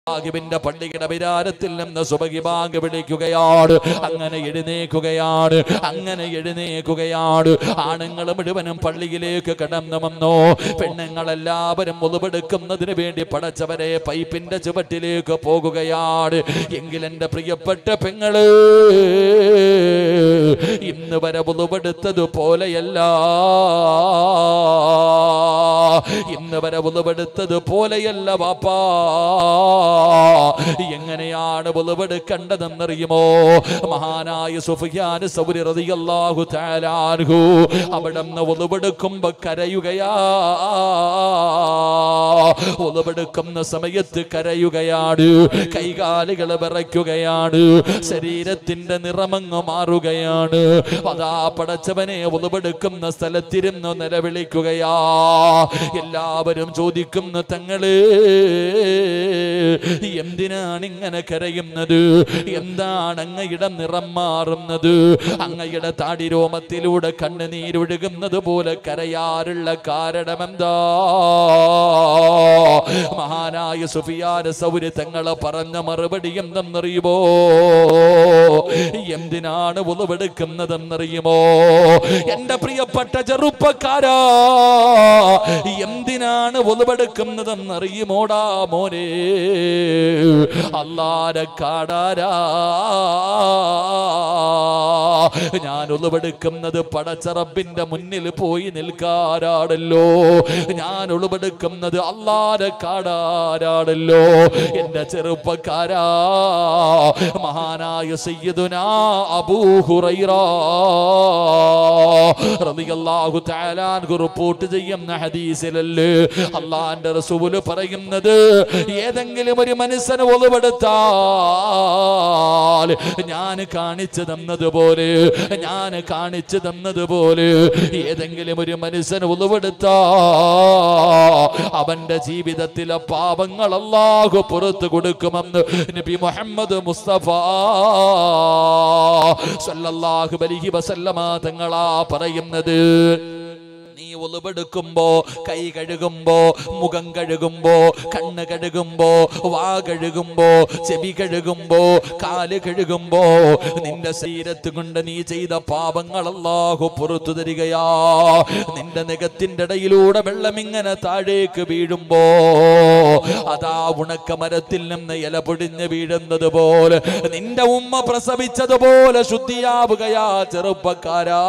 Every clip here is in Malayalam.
ബാഗിബിന്റെ പള്ളിയുടെ വിരാരത്തിൽ നിന്ന് സുബഹി ബാഗ് വിളിക്കുകയാണ് അങ്ങനെ എഴുന്നേക്കുകയാണ് അങ്ങനെ എഴുന്നേക്കുകയാണ് ആണുങ്ങൾ മുഴുവനും പള്ളിയിലേക്ക് കടന്നു വന്നു പെണ്ണുങ്ങളെല്ലാവരും മുതുപെടുക്കുന്നതിന് വേണ്ടി പടച്ചവരെ പൈപ്പിന്റെ ചുവട്ടിലേക്ക് പോകുകയാണ് എങ്കിൽ എന്റെ പ്രിയപ്പെട്ട പെങ്ങള് ഇന്ന് വരെ മുതുപെടുത്തത് പോലെയല്ല ഇന്ന് വരെ മുതുപെടുത്തത് പോലെയല്ല വാപ്പാ എങ്ങനെയാണ് വെളുവെടുക്കേണ്ടതെന്നറിയുമോ മഹാനായ സുഫിയാൻ സൗരി റളിയല്ലാഹു തആല അൻഹു അവിടെ നിന്ന് വെളുവെടുക്കുമ്പോ കരയുകയാ വെളുവെടുക്കുന്ന സമയത്ത് കരയുകയാണ് കൈകാലുകൾ വിറയ്ക്കുകയാണ് ശരീരത്തിന്റെ നിറമങ്ങ് മാറുകയാണ് അതാ പടച്ചവനെ വെളുവെടുക്കുന്ന സ്ഥലത്തിരുന്ന് നിലവിളിക്കുകയാ എല്ലാവരും ചോദിക്കുന്നു തങ്ങള് എന്തിനാണ് ഇങ്ങനെ കരയുന്നത് എന്താണ് അങ്ങയുടെ നിറം മാറുന്നത് അങ്ങയുടെ താടിരോമത്തിലൂടെ കണ്ണുനീരൊഴുകുന്നത് പോലെ കരയാറുള്ള കാരണം എന്താ മഹാനായ സുഫിയാന സൗരി തങ്ങളെ പറഞ്ഞ മറുപടി എന്തെന്നറിയുമോ എന്തിനാണ് ഉളവെടുക്കുന്നതെന്നറിയുമോ എന്റെ പ്രിയപ്പെട്ട ചെറുപ്പക്കാരാ എന്തിനാണ് ഉളവെടുക്കുന്നതെന്നറിയുമോടാ മോനെ അല്ലാരെ കാടാരാ ഞാൻ ഉളവെടുക്കുന്നത് പടച്ചറബിന്റെ മുന്നിൽ പോയി നിൽക്കാരാടല്ലോ ഞാൻ ഉളവെടുക്കുന്നത് അല്ലാരെ കാടാരാടല്ലോ എന്റെ ചെറുപ്പക്കാരാ മഹാനായ സയ്യിദുനാ അബൂ ഹുറൈറ റളിയല്ലാഹു തആല അൻഹു റിപ്പോർട്ട് ചെയ്യുന്ന ഹദീസിലല്ലേ അള്ളാന്റെ റസൂല് പറയുന്നത് ഏതെങ്കിലും ഒരു മനുഷ്യന് ഒളിവെടുത്താൽ ഞാൻ കാണിച്ചു തന്നതുപോലെ ഞാൻ കാണിച്ചു തന്നതുപോലെ ഏതെങ്കിലും ഒരു മനുഷ്യന് ഒളിവെടുത്താ അവന്റെ ജീവിതത്തിലെ പാപങ്ങൾ അല്ലാഹു പുറത്തു കൊടുക്കുമെന്ന് നബി മുഹമ്മദ് മുസ്തഫ സല്ലല്ലാഹു അലൈഹി വസല്ലമ തങ്ങളാ പറയുന്നത് നീ ഒളിവെടുക്കുമ്പോ കൈ കഴുകുമ്പോ മുഖം കഴുകുമ്പോ കണ്ണ് കഴുകുമ്പോ വാ കഴുകുമ്പോ ചെവി കഴുകുമ്പോ കാല് കഴുകുമ്പോ നിന്റെ ശരീരത്ത് കൊണ്ട് നീ ചെയ്ത പാപങ്ങൾ അല്ലാഹു പുറത്തു തരികയാ നിന്റെ നികത്തിന്റെ ഇടയിലൂടെ വെള്ളം ഇങ്ങനെ താഴേക്ക് വീഴുമ്പോ അതാ ഉണക്ക മരത്തിൽ നിന്ന് ഇല പൊടിഞ്ഞ് വീഴുന്നത് പോലെ നിന്റെ ഉമ്മ പ്രസവിച്ചതുപോലെ ശുദ്ധിയാവുകയാ ചെറുപ്പക്കാരാ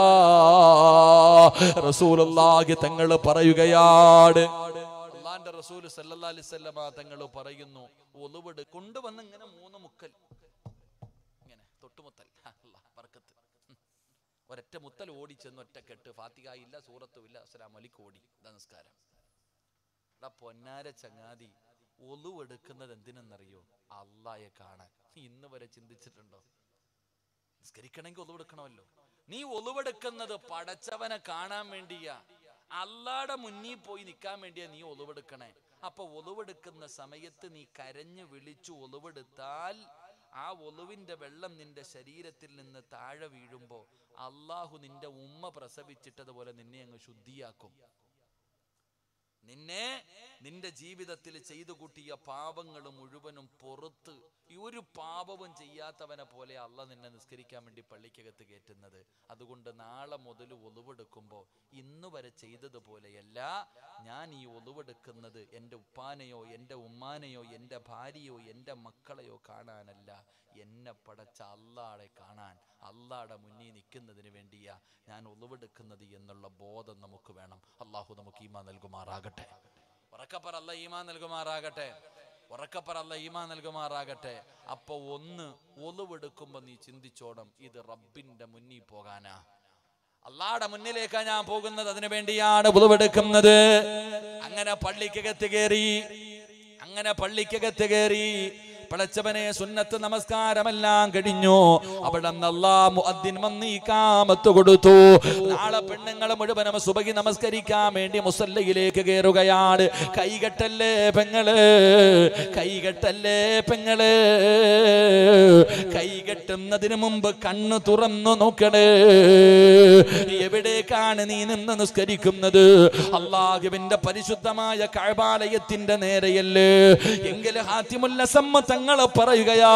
റസൂലുള്ളാഹി തങ്ങൾ പറയുകയാണ് അള്ളാന്റെ റസൂൽ സല്ലല്ലാഹു അലൈഹി വസല്ലമ തങ്ങൾ പറയുന്നു ഒളിവെട് കൊണ്ടുവന്ന് ഇങ്ങനെ മൂന്ന് മുക്കൽ ഇങ്ങനെ തൊട്ടുമുത്തൽ അല്ലാ, ബർക്കത്ത് ഉം. ഒരൊറ്റ മുത്തൽ ഓടിച്ചെന്ന് ഒറ്റ കെട്ട് ഫാത്തിക ഇല്ല സൂറത്തും ഇല്ല അസ്സലാം അലിക്ക് ഓടി ഇതാ നിസ്കാരം എടാ പൊന്നാര ചങ്ങാതി ഒളിവെടുക്കുന്നത് എന്തിനെന്നറിയോ അള്ളായെ കാണാൻ നീ ഇന്ന് വരെ ചിന്തിച്ചിട്ടുണ്ടോ നിസ്കരിക്കണമെങ്കിൽ ഒളിവെടുക്കണമല്ലോ നീ ഒളിവെടുക്കുന്നത് പടച്ചവനെ കാണാൻ വേണ്ടിയാ അല്ലാടെ മുന്നിൽ പോയി നിൽക്കാൻ വേണ്ടിയാ നീ ഒളിവെടുക്കണേ അപ്പൊ ഒളിവെടുക്കുന്ന സമയത്ത് നീ കരഞ്ഞു വിളിച്ചു ഒളിവെടുത്താൽ ആ ഒളിവിന്റെ വെള്ളം നിന്റെ ശരീരത്തിൽ നിന്ന് താഴെ വീഴുമ്പോ അള്ളാഹു നിന്റെ ഉമ്മ പ്രസവിച്ചിട്ടതുപോലെ നിന്നെ അങ്ങ് ശുദ്ധിയാക്കും നിന്നെ നിന്റെ ജീവിതത്തിൽ ചെയ്തു കൂട്ടിയ പാപങ്ങൾ മുഴുവനും പുറത്ത് ഈ ഒരു പാപവും ചെയ്യാത്തവനെ പോലെ അല്ല നിന്നെ നിസ്കരിക്കാൻ വേണ്ടി പള്ളിക്കകത്ത് കയറ്റുന്നത് അതുകൊണ്ട് നാളെ മുതൽ ഒളിവെടുക്കുമ്പോൾ ഇന്ന് വരെ ചെയ്തതുപോലെയല്ല ഞാൻ ഈ ഒളിവെടുക്കുന്നത് എൻ്റെ ഉപ്പാനെയോ എൻ്റെ ഉമ്മാനെയോ എൻ്റെ ഭാര്യയോ എൻ്റെ മക്കളെയോ കാണാനല്ല എന്നെ പടച്ച അല്ലാടെ കാണാൻ അല്ലാടെ മുന്നിൽ നിൽക്കുന്നതിന് വേണ്ടിയാ ഞാൻ ഒളിവെടുക്കുന്നത് എന്നുള്ള ബോധം നമുക്ക് വേണം അള്ളാഹു നമുക്ക് ഈമാ നൽകുമാറാകട്ടെ ഉറക്കപ്പറ അല്ല ഈമാ നൽകുമാറാകട്ടെ ഉറക്കപ്പറ അല്ല ഈമാ നൽകുമാറാകട്ടെ അപ്പൊ ഒന്ന് ഒളിവെടുക്കുമ്പോ നീ ചിന്തിച്ചോണം ഇത് റബ്ബിന്റെ മുന്നിൽ പോകാനാ അള്ളാടെ മുന്നിലേക്കാ ഞാൻ പോകുന്നത് അതിനു വേണ്ടിയാണ് ഉളവെടുക്കുന്നത് അങ്ങനെ പള്ളിക്കകത്ത് കയറി അങ്ങനെ പള്ളിക്കകത്ത് കയറി പടച്ചവനെ സുന്നത്ത് നമസ്കാരമെല്ലാം കഴിഞ്ഞു അവിടെ അല്ലാ മുഅദ്ദിൻ വന്ന് ഈ കാമത്ത് കൊടുത്തു നാളെ പെണ്ണുങ്ങളെ മുഴുവനും സുബഹി നമസ്കരിക്കാൻ വേണ്ടി മുസല്ലയിലേക്ക് കയറുകയാണ് കൈകെട്ടല്ലേ പെങ്ങള് കൈകെട്ടല്ലേ പെങ്ങള് കൈകെട്ടുന്നതിന് മുമ്പ് കണ്ണു തുറന്നു നോക്കണേ എവിടേക്കാണ് നീ നിന്ന് നിസ്കരിക്കുന്നത് അള്ളാഹുവിന്റെ പരിശുദ്ധമായ കഴബാലയത്തിന്റെ നേരെയല്ലേ എങ്കിൽ ഹാത്തിമുല്ല സമ്മ തങ്ങളെ പറയുകയാ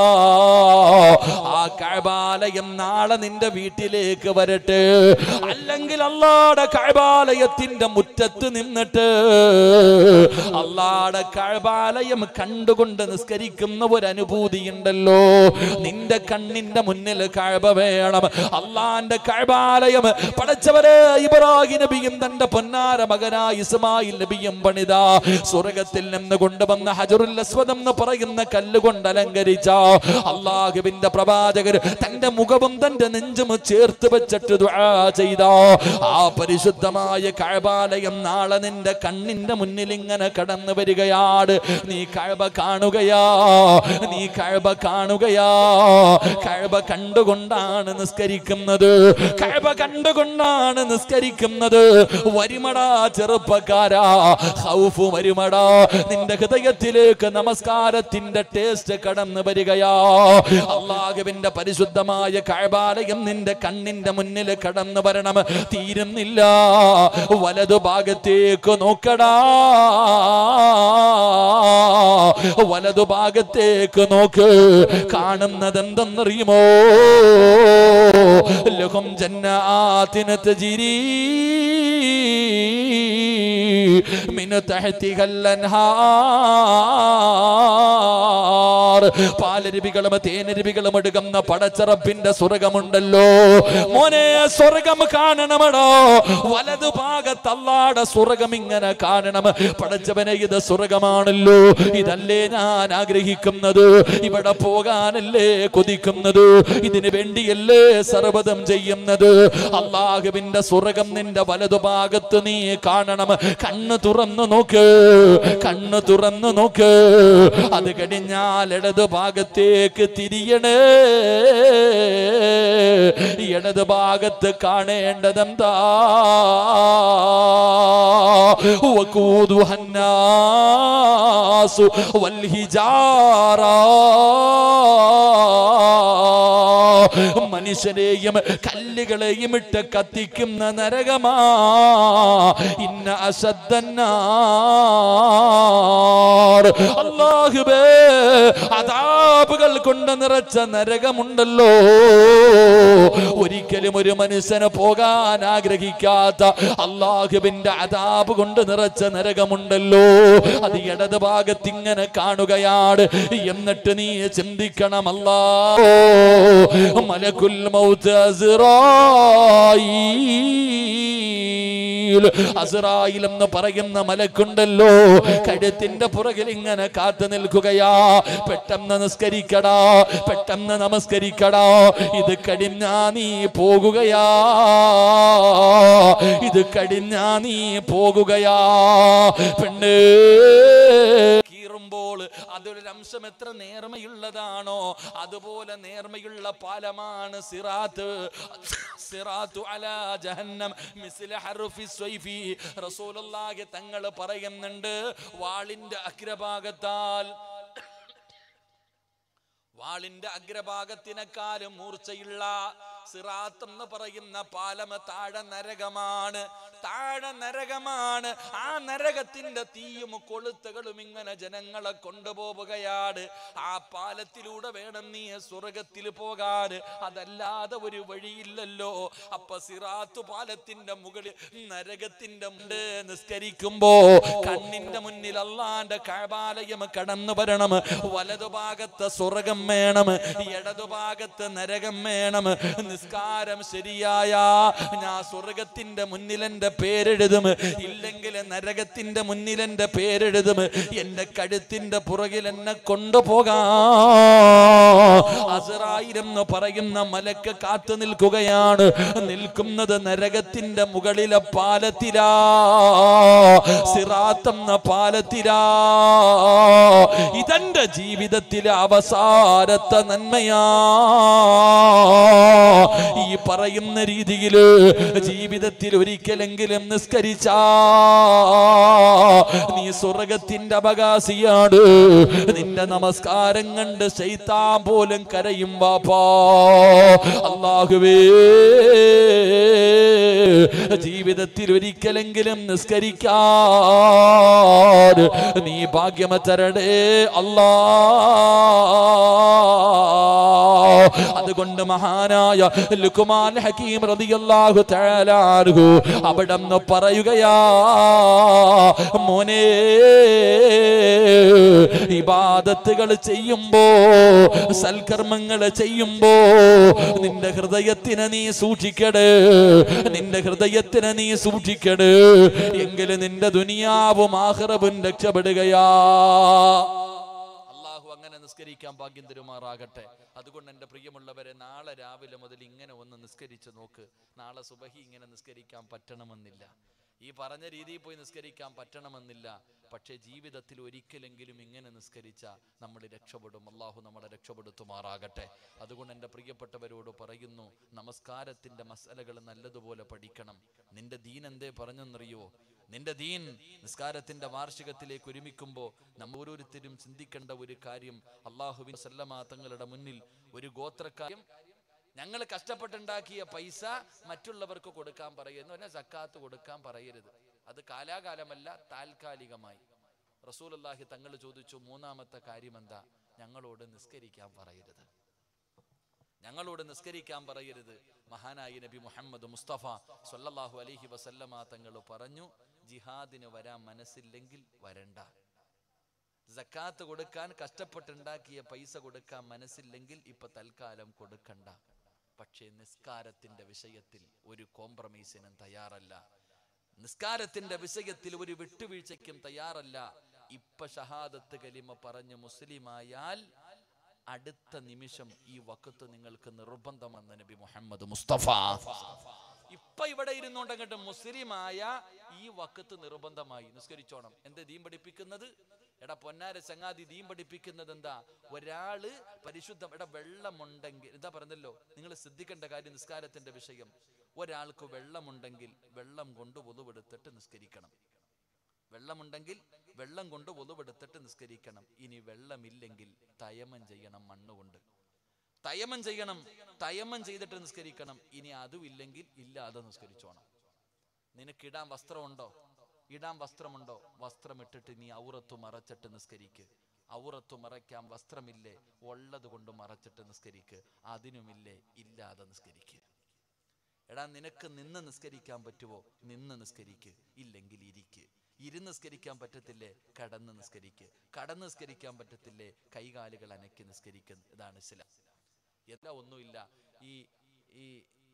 ആ കഴബാലയം നാളെ നിന്റെ വീട്ടിലേക്ക് വരട്ടെ അല്ലെങ്കിൽ അള്ളാടെ കഴബാലയത്തിന്റെ മുറ്റത്ത് നിന്നിട്ട് അള്ളാടെ കഴബാലയം കണ്ടുകൊണ്ട് നിസ്കരിക്കുന്ന ഒരു അനുഭൂതി ഉണ്ടല്ലോ നിന്റെ കണ്ണിന്റെ മുന്നിൽ കഴബ വേണം അള്ളാന്റെ കഴബാലയം പടച്ചവരെ ഇബ്രാഹിം നബിയും തന്റെ പൊന്നാര മകനായ ഇസ്മായിൽ നബിയും പണിത സ്വർഗത്തിൽ നിന്ന് കൊണ്ടുവന്ന ഹജറുൽ അസ്വദ് എന്ന് പറയുന്ന കല്ലുകൊണ്ട് അലങ്കരിച്ച അള്ളാഹുവിന്റെ പ്രവാചകർ തന്റെ മുഖവും തന്റെ നെഞ്ചും ചേർത്ത് വെച്ചിട്ട് ദുആ ചെയ്ത ആ പരിശുദ്ധമായ കഴബാലയം നാളെ നിന്റെ കണ്ണിന്റെ മുന്നിൽ ഇങ്ങനെ കടന്നു വരികയാണ് നീ കഴബ കാണുകയാ നീ കഴബ കാണുകയാ കഴബ കണ്ടുകൊണ്ടാണ് നിസ്കരിക്കുന്നത് കഴബ കണ്ടുകൊണ്ടാണ് നിസ്കരിക്കുന്നത് വരുമടാ ചെറുപ്പക്കാരാ ഹൗഫ് വരുമടാ നിന്റെ ഹൃദയത്തിലേക്ക് നമസ്കാരത്തിന്റെ ടേസ്റ്റ് കടന്നു വരികയാ അള്ളാഹുവിന്റെ പരിശുദ്ധമായ കഴബാലയം നിന്റെ കണ്ണിന്റെ മുന്നിൽ കടന്നു വരണം തീരുന്നില്ല വലതു ഭാഗത്തേക്ക് നോക്കടാ വലതു ഭാഗത്തേക്ക് നോക്ക് കാണുന്നത് എന്തെന്നറിയുമോ ലഹും ജന്നാത്തിന തജിരി മിന തഹ്തിഹൽ അൻഹാർ പാലരുവികളും തേനരുവികളും എടുക്കുന്ന പടച്ചറപ്പിന്റെ സ്വർഗമുണ്ടല്ലോ മോനെ സ്വർഗം കാണണമടോ വലതു ഭാഗത്തല്ലാടെ സ്വർഗം ഇങ്ങനെ കാണണം പടച്ചവനെ ഇത് സ്വർഗമാണല്ലോ ഇതല്ലേ ഞാൻ ആഗ്രഹിക്കുന്നത് ഇവിടെ പോകാനല്ലേ കൊതിക്കുന്നത് ഇതിനു വേണ്ടിയല്ലേ സർവ്വതം ചെയ്യുന്നത് അള്ളാഹുവിന്റെ സ്വർഗം നിന്റെ വലതുഭാഗത്ത് നീ കാണണം കണ്ണ് തുറന്നു നോക്ക് കണ്ണ് തുറന്നു നോക്ക് അത് കഴിഞ്ഞാൽ ഇടതു ഭാഗത്തേക്ക് തിരിയണേ ഇടത് ഭാഗത്ത് കാണേണ്ടതെന്താ وقودها الناس والحجارة മനുഷ്യരെയും കല്ലുകളെയും ഇട്ട് കത്തിക്കുന്ന നരകമാ ഇന്ന അസദ്ദന്നാർ അല്ലാഹുവേ അതാപുകൾ കൊണ്ട് നിറച്ച നരകമുണ്ടല്ലോ ഒരിക്കലും ഒരു മനുഷ്യന് പോകാൻ ആഗ്രഹിക്കാത്ത അള്ളാഹുവിന്റെ അതാപ് കൊണ്ട് നിറച്ച നരകമുണ്ടല്ലോ അത് ഇടത് ഭാഗത്ത് ഇങ്ങനെ കാണുകയാണ് എന്നിട്ട് നീ ചിന്തിക്കണമല്ലോ മലക്കുൽ മൗത്ത് അസ്റായീൽ അസ്റായിൽ എന്ന് പറയുന്ന മലക്കുണ്ടല്ലോ കഴുത്തിന്റെ പുറകിൽ ഇങ്ങനെ കാത്തു നിൽക്കുകയാ പെട്ടെന്ന് നിസ്കരിക്കടാ പെട്ടെന്ന് നമസ്കരിക്കടാ ഇത് കടിഞ്ഞാ നീ പോകുകയാ ഇത് കടിഞ്ഞാ നീ പോകുകയാ പെണ്ണ് കീറുമ്പോൾ അതൊരു അംശം എത്ര നേർമയുള്ളതാണോ അതുപോലെ നേർമയുള്ള പാലമാണ് സിറാത്ത് സിറാത്തു അലാ ജഹന്നം മിസ്ല ഹർഫി സ്വൈഫി റസൂലുള്ളാഹി തങ്ങൾ പറയുന്നുണ്ട് വാളിന്റെ അഗ്രഭാഗത്താൽ വാളിന്റെ അഗ്രഭാഗത്തിനേക്കാളും മൂർച്ചയുള്ള സിറാത്ത് എന്ന് പറയുന്ന പാലമ താഴെ നരകമാണ് താഴെ നരകമാണ് ആ നരകത്തിന്റെ തീയും കൊളുത്തുകളും ഇങ്ങനെ ജനങ്ങളെ കൊണ്ടുപോവുകയാണ് ആ പാലത്തിലൂടെ വേണം നീ സ്വർഗത്തിൽ പോകാൻ അതല്ലാതെ ഒരു വഴിയില്ലല്ലോ അപ്പൊ സിറാത്ത് പാലത്തിന്റെ മുകളിൽ നരകത്തിന്റെ മുണ്ട് നിസ്കരിക്കുമ്പോ കണ്ണിന്റെ മുന്നിൽ അള്ളാന്റെ കഴബാലയം കടന്നു വരണം വലതുഭാഗത്ത് സ്വർഗം വേണം ഇടതുഭാഗത്ത് നരകം വേണം നിസ്കാരം ശരിയായ ഞാൻ സ്വർഗത്തിന്റെ മുന്നിൽ എന്റെ പേരെഴുതും ഇല്ലെങ്കിൽ നരകത്തിന്റെ മുന്നിൽ എന്റെ പേരെഴുതും എന്റെ കഴുത്തിന്റെ പുറകിൽ എന്നെ കൊണ്ടുപോകാം അസറായിരം പറയുന്ന മലക്ക് കാത്തു നിൽക്കുകയാണ് നിൽക്കുന്നത് നരകത്തിന്റെ മുകളിലെ പാലത്തിലാ സിറാത്തെന്ന പാലത്തിലാ ഇതെന്റെ ജീവിതത്തിലെ അവസാനത്തെ നന്മയാ ഈ പറയുന്ന രീതിയില് ജീവിതത്തിൽ ഒരിക്കലെങ്കിലും നിസ്കരിച്ച നീ സ്വർഗത്തിന്റെ അവകാശിയാണ് നിന്റെ നമസ്കാരം കണ്ട് ശൈത്താൻ പോലും കരയും വാപ്പാ അള്ളാഹുവേ ജീവിതത്തിൽ ഒരിക്കലെങ്കിലും നിസ്കരിക്കാൻ നീ ഭാഗ്യമ തരണേ അല്ലാ അതുകൊണ്ട് മഹാനായ ലുക്കുമാൻ ഹക്കീം റളിയല്ലാഹു തആല അൻഹു അവിടെ നിന്ന് പറയുകയാ മോനെ ഇബാദത്തുകൾ ചെയ്യുമ്പോ സൽക്കർമ്മങ്ങൾ ചെയ്യുമ്പോ നിന്റെ ഹൃദയത്തിനെ നീ സൂക്ഷിക്കട് നിന്റെ ഹൃദയത്തിനെ നീ സൂക്ഷിക്കട് എങ്കിലും നിന്റെ ദുനിയാവും ആഹ്റവും രക്ഷപ്പെടുകയാ അള്ളാഹു അങ്ങനെ നിസ്കരിക്കാൻ ഭാഗ്യം തരുമാറാകട്ടെ അതുകൊണ്ട് എൻ്റെ പ്രിയമുള്ളവരെ നാളെ രാവിലെ മുതൽ ഇങ്ങനെ ഒന്ന് നിസ്കരിച്ച് നോക്ക് നാളെ സുബഹി ഇങ്ങനെ നിസ്കരിക്കാൻ പറ്റണമെന്നില്ല ഈ പറഞ്ഞ രീതിയിൽ പോയി നിസ്കരിക്കാൻ പറ്റണമെന്നില്ല പക്ഷേ ജീവിതത്തിൽ ഒരിക്കലെങ്കിലും ഇങ്ങനെ നിസ്കരിച്ച നമ്മൾ രക്ഷപ്പെടും അള്ളാഹു നമ്മളെ രക്ഷപ്പെടുത്തുമാറാകട്ടെ അതുകൊണ്ട് എൻ്റെ പ്രിയപ്പെട്ടവരോട് പറയുന്നു നമസ്കാരത്തിൻ്റെ മസലകൾ നല്ലതുപോലെ പഠിക്കണം നിന്റെ ദീൻ എന്തേ പറഞ്ഞെന്നറിയോ നിന്റെ ദീൻ നിസ്കാരത്തിന്റെ വാർഷികത്തിലേക്ക് ഒരുമിക്കുമ്പോൾ നമ്മൾ ഓരോരുത്തരും ചിന്തിക്കേണ്ട ഒരു കാര്യം അള്ളാഹുവിൻ സല്ലമാ തങ്ങളുടെ മുന്നിൽ ഒരു ഗോത്രക്കാര്യം ഞങ്ങൾ കഷ്ടപ്പെട്ടുണ്ടാക്കിയ പൈസ മറ്റുള്ളവർക്ക് കൊടുക്കാൻ പറയുന്നു പറഞ്ഞാൽ സക്കാത്ത് കൊടുക്കാൻ പറയരുത് അത് കാലാകാലമല്ല താൽക്കാലികമായി റസൂലുള്ളാഹി തങ്ങൾ ചോദിച്ചു മൂന്നാമത്തെ കാര്യം എന്താ ഞങ്ങളോട് നിസ്കരിക്കാൻ പറയരുത് ഞങ്ങളോട് നിസ്കരിക്കാൻ പറയരുത് മഹാനായി നബി മുഹമ്മദ് മുസ്തഫ സല്ലല്ലാഹു അലൈഹി വസല്ലമ തങ്ങൾ പറഞ്ഞു ജിഹാദിന് വരാൻ മനസ്സില്ലെങ്കിൽ വരണ്ട സക്കാത്ത് കൊടുക്കാൻ കഷ്ടപ്പെട്ടുണ്ടാക്കിയ പൈസ കൊടുക്കാൻ മനസ്സില്ലെങ്കിൽ ഇപ്പൊ തൽക്കാലം കൊടുക്കണ്ട പക്ഷേ നിസ്കാരത്തിന്റെ വിഷയത്തിൽ ഒരു കോംപ്രമൈസിനും തയ്യാറല്ല നിസ്കാരത്തിന്റെ വിഷയത്തിൽ ഒരു വിട്ടുവീഴ്ചയ്ക്കും തയ്യാറല്ല ഇപ്പൊ ഷഹാദത്ത് കലിമ പറഞ്ഞ് മുസ്ലിമായാൽ അടുത്ത നിമിഷം ഈ വക്കത്ത് നിങ്ങൾക്ക് നിർബന്ധമെന്ന് നബി മുഹമ്മദ് മുസ്തഫ ഇപ്പൊ ഇവിടെ ഇരുന്നുണ്ടെങ്കിൽ മുസ്ലിമായ ഈ വക്കത്ത് നിർബന്ധമായി നിസ്കരിച്ചോണം എന്താ ദീൻ പഠിപ്പിക്കുന്നത് എടാ പൊന്നാര ചങ്ങാതി ദീൻ പഠിപ്പിക്കുന്നത് എന്താ ഒരാള് പരിശുദ്ധം എടാ വെള്ളമുണ്ടെങ്കിൽ എന്താ പറഞ്ഞല്ലോ നിങ്ങൾ ശ്രദ്ധിക്കേണ്ട കാര്യം നിസ്കാരത്തിന്റെ വിഷയം ഒരാൾക്ക് വെള്ളമുണ്ടെങ്കിൽ വെള്ളം കൊണ്ട് ഒതുവെടുത്തിട്ട് നിസ്കരിക്കണം വെള്ളമുണ്ടെങ്കിൽ വെള്ളം കൊണ്ട് ഒതുവെടുത്തിട്ട് നിസ്കരിക്കണം ഇനി വെള്ളമില്ലെങ്കിൽ തയമം ചെയ്യണം മണ്ണുകൊണ്ട് തയമം ചെയ്യണം തയമം ചെയ്തിട്ട് നിസ്കരിക്കണം ഇനി അതും ഇല്ലെങ്കിൽ ഇല്ലാതെ നിസ്കരിച്ചോണം നിനക്കിടാൻ വസ്ത്രമുണ്ടോ ഇടാൻ വസ്ത്രമുണ്ടോ വസ്ത്രം ഇട്ടിട്ട് നീ ഔറത്തു മറച്ചിട്ട് നിസ്കരിക്ക് ഔറത്തു മറയ്ക്കാൻ വസ്ത്രമില്ലേ ഉള്ളത് കൊണ്ട് മറച്ചിട്ട് നിസ്കരിക്ക് അതിനുമില്ലേ ഇല്ലാതെ നിസ്കരിക്ക് എടാ നിനക്ക് നിന്ന് നിസ്കരിക്കാൻ പറ്റുമോ നിന്ന് നിസ്കരിക്ക് ഇല്ലെങ്കിൽ ഇരിക്ക് ഇരുന്ന് നിസ്കരിക്കാൻ പറ്റത്തില്ലേ കടന്ന് നിസ്കരിക്ക് കടന്ന് നിസ്കരിക്കാൻ പറ്റത്തില്ലേ കൈകാലുകൾ അനക്കി നിസ്കരിക്കുന്ന ഇതാണ് ഇസ്ലാം എന്താ ഒന്നുമില്ല ഈ ഈ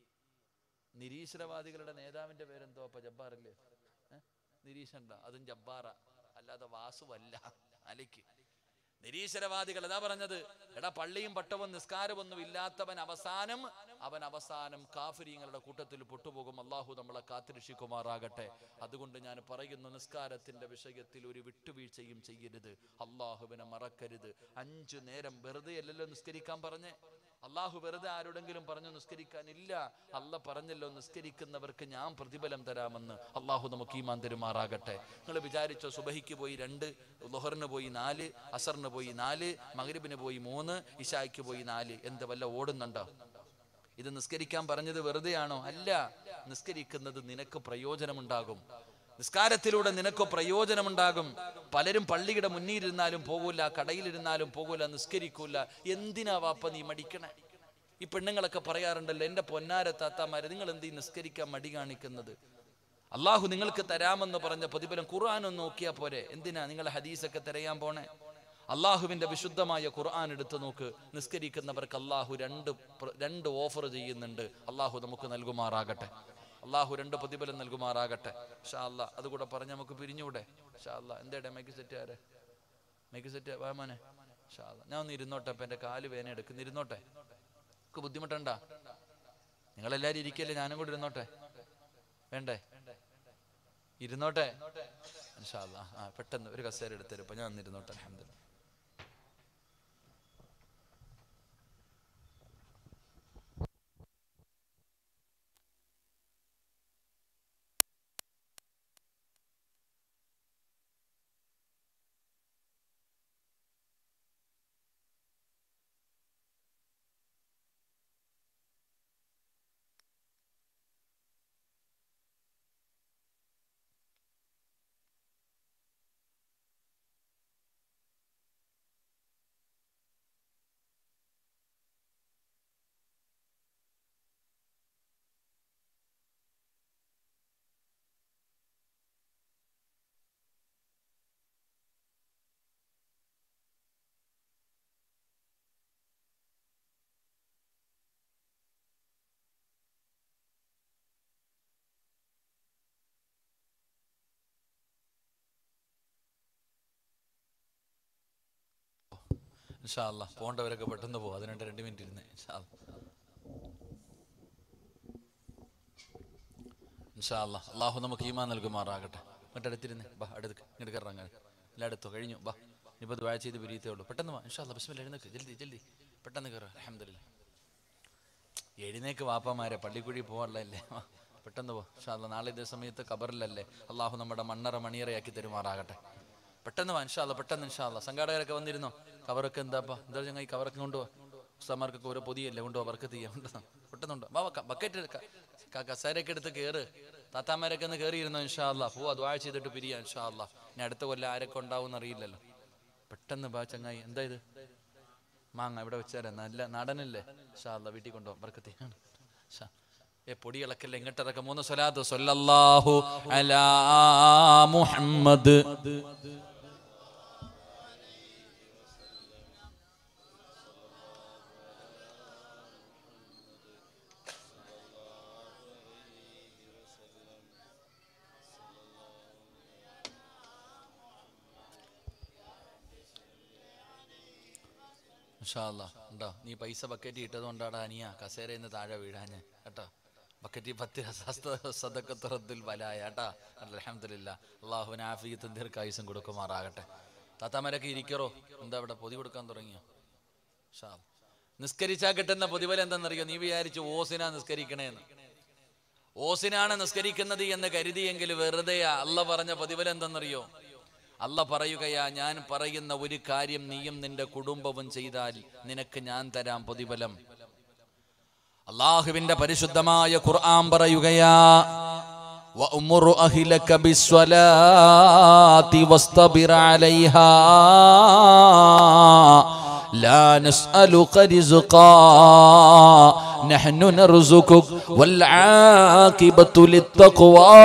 നിരീശ്വരവാദികളുടെ നേതാവിന്റെ പേരെന്തോ അപ്പൊ ജബ്ബാറില്ലേ ഏ? നിരീശ്വരണ്ട അതും ജബ്ബാറ അല്ലാതെ വാസുവല്ല അലയ്ക്ക് നിരീശ്വരവാദികൾ അതാ പറഞ്ഞത് എടാ പള്ളിയും പട്ടവും നിസ്കാരമൊന്നും ഇല്ലാത്തവൻ അവസാനം അവൻ അവസാനം കാഫിരിങ്ങളുടെ കൂട്ടത്തിൽ പൊട്ടുപോകും അള്ളാഹു നമ്മളെ കാത്തിരക്ഷിക്കുമാറാകട്ടെ അതുകൊണ്ട് ഞാൻ പറയുന്നു നിസ്കാരത്തിന്റെ വിഷയത്തിൽ ഒരു വിട്ടുവീഴ്ചയും ചെയ്യരുത് അള്ളാഹുവിനെ മറക്കരുത് അഞ്ചു നേരം വെറുതെ അല്ലല്ലോ നിസ്കരിക്കാൻ പറഞ്ഞേ അള്ളാഹു വെറുതെ ആരോടെങ്കിലും പറഞ്ഞു നിസ്കരിക്കാനില്ല അല്ല പറഞ്ഞല്ലോ നിസ്കരിക്കുന്നവർക്ക് ഞാൻ പ്രതിഫലം തരാമെന്ന് അള്ളാഹു നമുക്ക് ഈമാൻ തരുമാറാകട്ടെ നിങ്ങൾ വിചാരിച്ചോ സുബഹിക്ക് പോയി രണ്ട് ലുഹറിന് പോയി നാല് അസറിന് പോയി നാല് മഗ്രിബിന് പോയി മൂന്ന് ഇഷായ്ക്ക് പോയി നാല് എന്ത് വല്ല ഓടുന്നുണ്ടോ ഇത് നിസ്കരിക്കാൻ പറഞ്ഞത് വെറുതെയാണോ അല്ല നിസ്കരിക്കുന്നത് നിനക്ക് പ്രയോജനമുണ്ടാകും നിസ്കാരത്തിലൂടെ നിനക്ക് പ്രയോജനമുണ്ടാകും പലരും പള്ളിയുടെ മുന്നിലിരുന്നാലും പോകൂല കടയിലിരുന്നാലും പോകൂല നിസ്കരിക്കൂല എന്തിനാ വാപ്പ നീ മടിക്കണേ ഈ പെണ്ണുങ്ങളൊക്കെ പറയാറുണ്ടല്ലോ എന്റെ പൊന്നാര താത്താമാരെ നിങ്ങൾ എന്ത് ഈ നിസ്കരിക്കാൻ മടി കാണിക്കുന്നത് അള്ളാഹു നിങ്ങൾക്ക് തരാമെന്ന് പറഞ്ഞ പ്രതിഫലം ഖുർആൻ ഒന്ന് നോക്കിയാ പോരെ എന്തിനാ നിങ്ങൾ ഹദീസൊക്കെ തിരയാൻ പോണേ അള്ളാഹുവിന്റെ വിശുദ്ധമായ ഖുർആൻ എടുത്തു നോക്ക് നിസ്കരിക്കുന്നവർക്ക് അള്ളാഹു രണ്ട് പ്ര- രണ്ട് ഓഫർ ചെയ്യുന്നുണ്ട് അള്ളാഹു നമുക്ക് നൽകുമാറാകട്ടെ അള്ളാഹു രണ്ട് പ്രതിഫലം നൽകുമാറാകട്ടെ ഷാ അല്ലാ അതുകൂടെ പറഞ്ഞ് നമുക്ക് പിരിഞ്ഞൂടെ ഷാ അല്ലാ എന്തേടെ മേക്ക് സെറ്റ് ആരെ മേക്ക് സെറ്റ് വാ മോനെ ഇൻഷാ അല്ലാ. ഞാൻ ഒന്ന് ഇരുന്നോട്ടെ അപ്പൊ എന്റെ കാല് വേന എടുക്കുന്നു ഇരുന്നോട്ടെ എനിക്ക് ബുദ്ധിമുട്ടണ്ട നിങ്ങളെല്ലാരും ഇരിക്കല്ലേ ഞാനും കൂടി ഇരുന്നോട്ടെ വേണ്ടേ ഇരുന്നോട്ടെ ഇൻഷാ അല്ലാ. ആ പെട്ടെന്ന് ഒരു കസേര എടുത്തരും അപ്പൊ ഞാൻ ഒന്ന് ഇരുന്നോട്ടെ അൽഹംദുലില്ലാ ഇൻഷാ അല്ലാ പോണ്ടവരൊക്കെ പെട്ടെന്ന് പോകും അതിനുണ്ട് രണ്ട് മിനിറ്റ് ഇരുന്ന് ഇൻഷാ അല്ലാ. ഇൻഷാ അല്ലാ. അള്ളാഹു നമുക്ക് ഈമാൻ നൽകുമാറാകട്ടെ ഇങ്ങോട്ട് അടുത്തിരുന്ന് ബാ അടുത്ത് ഇങ്ങോട്ട് കയറാൻ എല്ലാം അടുത്തോ കഴിഞ്ഞു ബാ ഇനിയിപ്പോൾ ദ്വായ ചെയ്ത് പിരിയത്തേ ഉള്ളൂ പെട്ടെന്ന് വാ ഇൻഷാ അല്ലാ ബിസ്മില്ല എഴുന്നേക്ക് ജൽദി ജൽദി പെട്ടെന്ന് കയറുക അലഹമില്ല എഴുന്നേക്ക് വാപ്പമാരെ പള്ളിക്കുഴി പോകാനുള്ളതല്ലേ വാ, പെട്ടെന്ന് പോ ഇൻഷാ അല്ലാ നാളെ ഇതേ സമയത്ത് കബറിലല്ലേ അള്ളാഹു നമ്മുടെ മണ്ണറ മണിയറയാക്കി തരുമാറാകട്ടെ പെട്ടെന്ന് വാ ഇൻഷാ അല്ലാ പെട്ടെന്ന് ഇൻഷാ അല്ലാ സംഘാടകരൊക്കെ വന്നിരുന്നോ കവറൊക്കെ എന്താപ്പാ എന്താ ഞങ്ങൾ ഈ കവറൊക്കെ കൊണ്ടുപോവാ ഉസ്താമാർക്കൊക്കെ ഓരോ പൊതിയല്ലേ കൊണ്ടുപോവാ വർക്ക് ചെയ്യാം പെട്ടെന്നുണ്ടോ വാ ബക്കറ്റ് കസേരയൊക്കെ എടുത്ത് കയറ് താത്താമാരൊക്കെ ഒന്ന് കയറിയിരുന്നോ ഇൻഷാ അല്ലാ പോവാ ദ്വാഴ ചെയ്തിട്ട് പിരിയാ ഇൻഷാ അല്ലാ ഇനി അടുത്ത കൊല്ലം ആരൊക്കെ ഉണ്ടാവും അറിയില്ലല്ലോ പെട്ടെന്ന് ബാ ചങ്ങായി എന്താ ഇത് മാങ്ങ ഇവിടെ വെച്ചാലേ നല്ല നാടനല്ലേ ഷാ അല്ലാ വീട്ടിൽ കൊണ്ടുപോകാം ബർക്കത്തി ഷാ ഏ പൊടി ഇളക്കല്ലേ ഇങ്ങോട്ടിറക്കം മൂന്ന് സ്വലാത്ത് സല്ലല്ലാഹു അലാ മുഹമ്മദ് ഇൻഷാ അല്ലാ. ഉണ്ടോ നീ പൈസ ബക്കറ്റ് ഇട്ടത് കൊണ്ടാടാ അനിയ കസേരയിൽ നിന്ന് താഴെ വീഴാഞ്ഞ് കേട്ടോ ബക്കറ്റ് പത്ത് സദക്കത്തുറദ്ദുൽ ബലായ കേട്ടാ അലഹമില്ല അള്ളാഹുവിന് ആഫിയത്തും ദീർഘായുസും കൊടുക്കുമാറാകട്ടെ താത്താമാരൊക്കെ ഇരിക്കറോ എന്താ ഇവിടെ പൊതി കൊടുക്കാൻ തുടങ്ങിയോ ഇൻഷാ അല്ലാ. നിസ്കരിച്ചാൽ കിട്ടുന്ന പ്രതിഫലം എന്തെന്നറിയോ നീ വിചാരിച്ചു ഓസിനാ നിസ്കരിക്കണേന്ന് ഓസിനാണ് നിസ്കരിക്കുന്നത് എന്ന് കരുതിയെങ്കിൽ വെറുതെ അല്ല പറഞ്ഞ പ്രതിഫലം എന്തെന്നറിയോ അല്ല പറയുകയാ ഞാൻ പറയുന്ന ഒരു കാര്യം നീയും നിന്റെ കുടുംബവും ചെയ്താൽ നിനക്ക് ഞാൻ തരാം പ്രതിഫലം അള്ളാഹുവിന്റെ പരിശുദ്ധമായ ഖുർആൻ പറയുകയാ وأمر أهلك بالصلاة واصطبر عليها لا نسألك رزقا نحن نرزقك والعاقبة للتقوى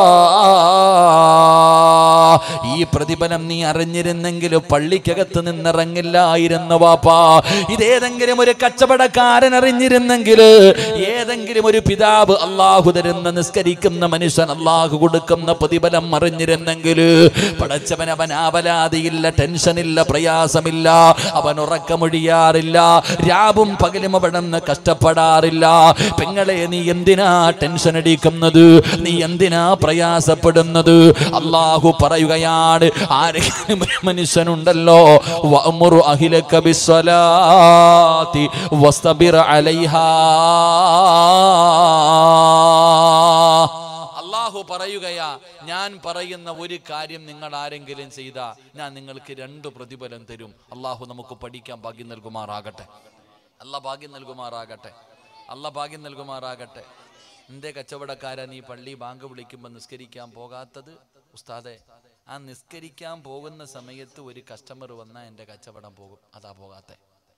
ഈ പ്രതിഫലം നീ അറിഞ്ഞിരുന്നെങ്കിൽ പള്ളിക്കകത്ത് നിന്നിറങ്ങില്ലായിരുന്നു വാപ്പാ ഇതേതെങ്കിലും ഒരു കച്ചവടക്കാരൻ അറിഞ്ഞിരുന്നെങ്കിൽ ഏതെങ്കിലും ഒരു പിതാവ് അള്ളാഹു തരുന്ന നിസ്കരിക്കുന്ന മനുഷ്യൻ അള്ളാഹു കൊടുക്കുന്ന പ്രതിഫലം അറിഞ്ഞിരുന്നെങ്കിൽ പടച്ചവൻ അവൻ ആവലാതിയില്ല ടെൻഷനില്ല പ്രയാസമില്ല അവൻ ഉറക്കമൊഴിയാറില്ല രാവും പകലും അവിടെ നിന്ന് കഷ്ടപ്പെടാറില്ല പെങ്ങളെ നീ എന്തിനാ ടെൻഷൻ അടിക്കുന്നത് നീ എന്തിനാ പ്രയാസപ്പെടുന്നത് അള്ളാഹു പറയുകയാണ് ആരെങ്കിലും ഒരു മനുഷ്യനുണ്ടല്ലോ വഅ്മുറു അഹ്ലക ബിസ്സലാത്തി വസ്തബിർ അലൈഹാ അള്ളാഹു പറയുകയാ ഞാൻ പറയുന്ന ഒരു കാര്യം നിങ്ങൾ ആരെങ്കിലും ചെയ്താ ഞാൻ നിങ്ങൾക്ക് രണ്ട് പ്രതിഫലം തരും അള്ളാഹു നമുക്ക് പഠിക്കാൻ ഭാഗ്യം നൽകുമാറാകട്ടെ അല്ല ഭാഗ്യം നൽകുമാറാകട്ടെ അല്ല ഭാഗ്യം നൽകുമാറാകട്ടെ എന്തേ കച്ചവടക്കാരൻ ഈ പള്ളി ബാങ്ക് വിളിക്കുമ്പോൾ നിസ്കരിക്കാൻ പോകാത്തത് ഉസ്താദെ ആ നിസ്കരിക്കാൻ പോകുന്ന സമയത്ത് ഒരു കസ്റ്റമർ വന്നാൽ എൻ്റെ കച്ചവടം പോകും അതാ പോകാത്തെ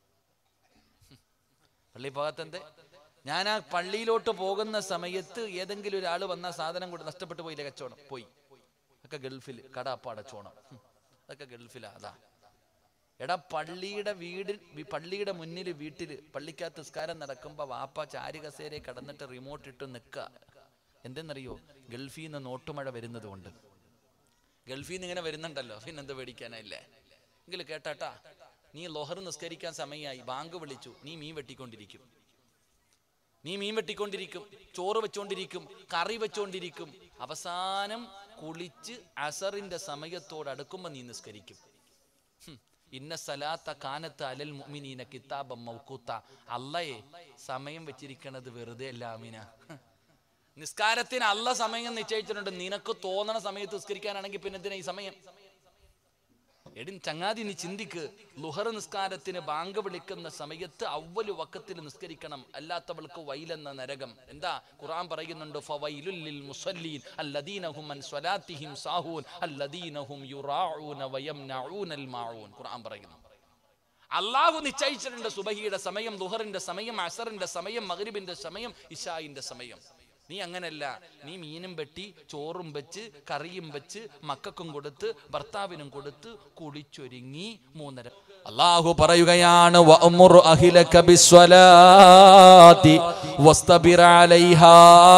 പള്ളി പോകാത്തന്തേ ഞാൻ ആ പള്ളിയിലോട്ട് പോകുന്ന സമയത്ത് ഏതെങ്കിലും ഒരാൾ വന്ന സാധനം കൊണ്ട് നഷ്ടപ്പെട്ടു പോയില്ലേ കച്ചവടം പോയി അതൊക്കെ ഗൾഫിൽ കട അപ്പ അടച്ചോണം ഹും. അതൊക്കെ ഗൾഫിലാ അതാ എടാ പള്ളിയുടെ വീട് വി- പള്ളിയുടെ മുന്നിൽ വീട്ടിൽ പള്ളിക്കകത്ത് നിസ്കാരം നടക്കുമ്പോൾ വാപ്പ ചാരി കസേരയെ കടന്നിട്ട് റിമോട്ട് ഇട്ട് നിൽക്കുക എന്തെന്നറിയോ ഗൾഫിൽ നിന്ന് നോട്ടുമഴ വരുന്നത് കൊണ്ട് ഗൾഫിൽ നിന്ന് ഇങ്ങനെ വരുന്നുണ്ടല്ലോ പിന്നെന്ത് പേടിക്കാനില്ലേ എങ്കിലും കേട്ടാട്ടാ നീ ലോഹർ നിസ്കരിക്കാൻ സമയമായി ബാങ്ക് വിളിച്ചു നീ മീൻ വെട്ടിക്കൊണ്ടിരിക്കും നീ മീൻ വെട്ടിക്കൊണ്ടിരിക്കും ചോറ് വെച്ചോണ്ടിരിക്കും കറി വെച്ചോണ്ടിരിക്കും അവസാനം കുളിച്ച് അസറിന്റെ സമയത്തോട് അടുക്കുമ്പോൾ നീ നിസ്കരിക്കും ഹും. ഇന്ന സലാത്ത കാനത്ത് അലൽ മുഅ്മിനീന കിതാബം മൗക്കൂത്ത അല്ലയെ സമയം വെച്ചിരിക്കണത് വെറുതെ അല്ല ആമിന ഹ്. നിസ്കാരത്തിന് അല്ല സമയം നിശ്ചയിച്ചിട്ടുണ്ട് നിനക്ക് തോന്നണ സമയത്ത് നിസ്കരിക്കാനാണെങ്കിൽ പിന്നെ എന്തിനാ ഈ സമയം എടി ചങ്ങാതി നീ ചിന്തിക്ക് ലുഹർ നിസ്കാരത്തിന് ബാങ്ക് വിളിക്കുന്ന സമയത്ത് അവല് വക്കത്തിൽ നിസ്കരിക്കണം അല്ലാത്തവൾക്ക് വൈലെന്ന നരകം എന്താ ഖുർആൻ പറയുന്നുണ്ട് ഫവൈലുൽ ലിൽ മുസല്ലീൻ അല്ലദീനഹും അൻ സ്വലാത്തിഹിം സാഹൂൻ അല്ലദീനഹും യുറാഊന വയംനഊനൽ മാഊൻ ഖുർആൻ പറയുന്നു അള്ളാഹു നിശ്ചയിച്ചിട്ടുണ്ട് സുബഹിയുടെ സമയം ദുഹറിന്റെ സമയം അസറിന്റെ സമയം മഗ്രിബിന്റെ സമയം ഇഷായിന്റെ സമയം നീ അങ്ങനല്ല നീ മീനും വെട്ടി ചോറും വെച്ച് കറിയും വെച്ച് മക്കൾക്കും കൊടുത്ത് ഭർത്താവിനും കൊടുത്ത് കുളിച്ചൊരുങ്ങി മൂന്നര അള്ളാഹു പറയുകയാണ് വഅ്മുർ അഹ്ലക ബിസ്വലാത്തി വസ്തബിർ അലൈഹാ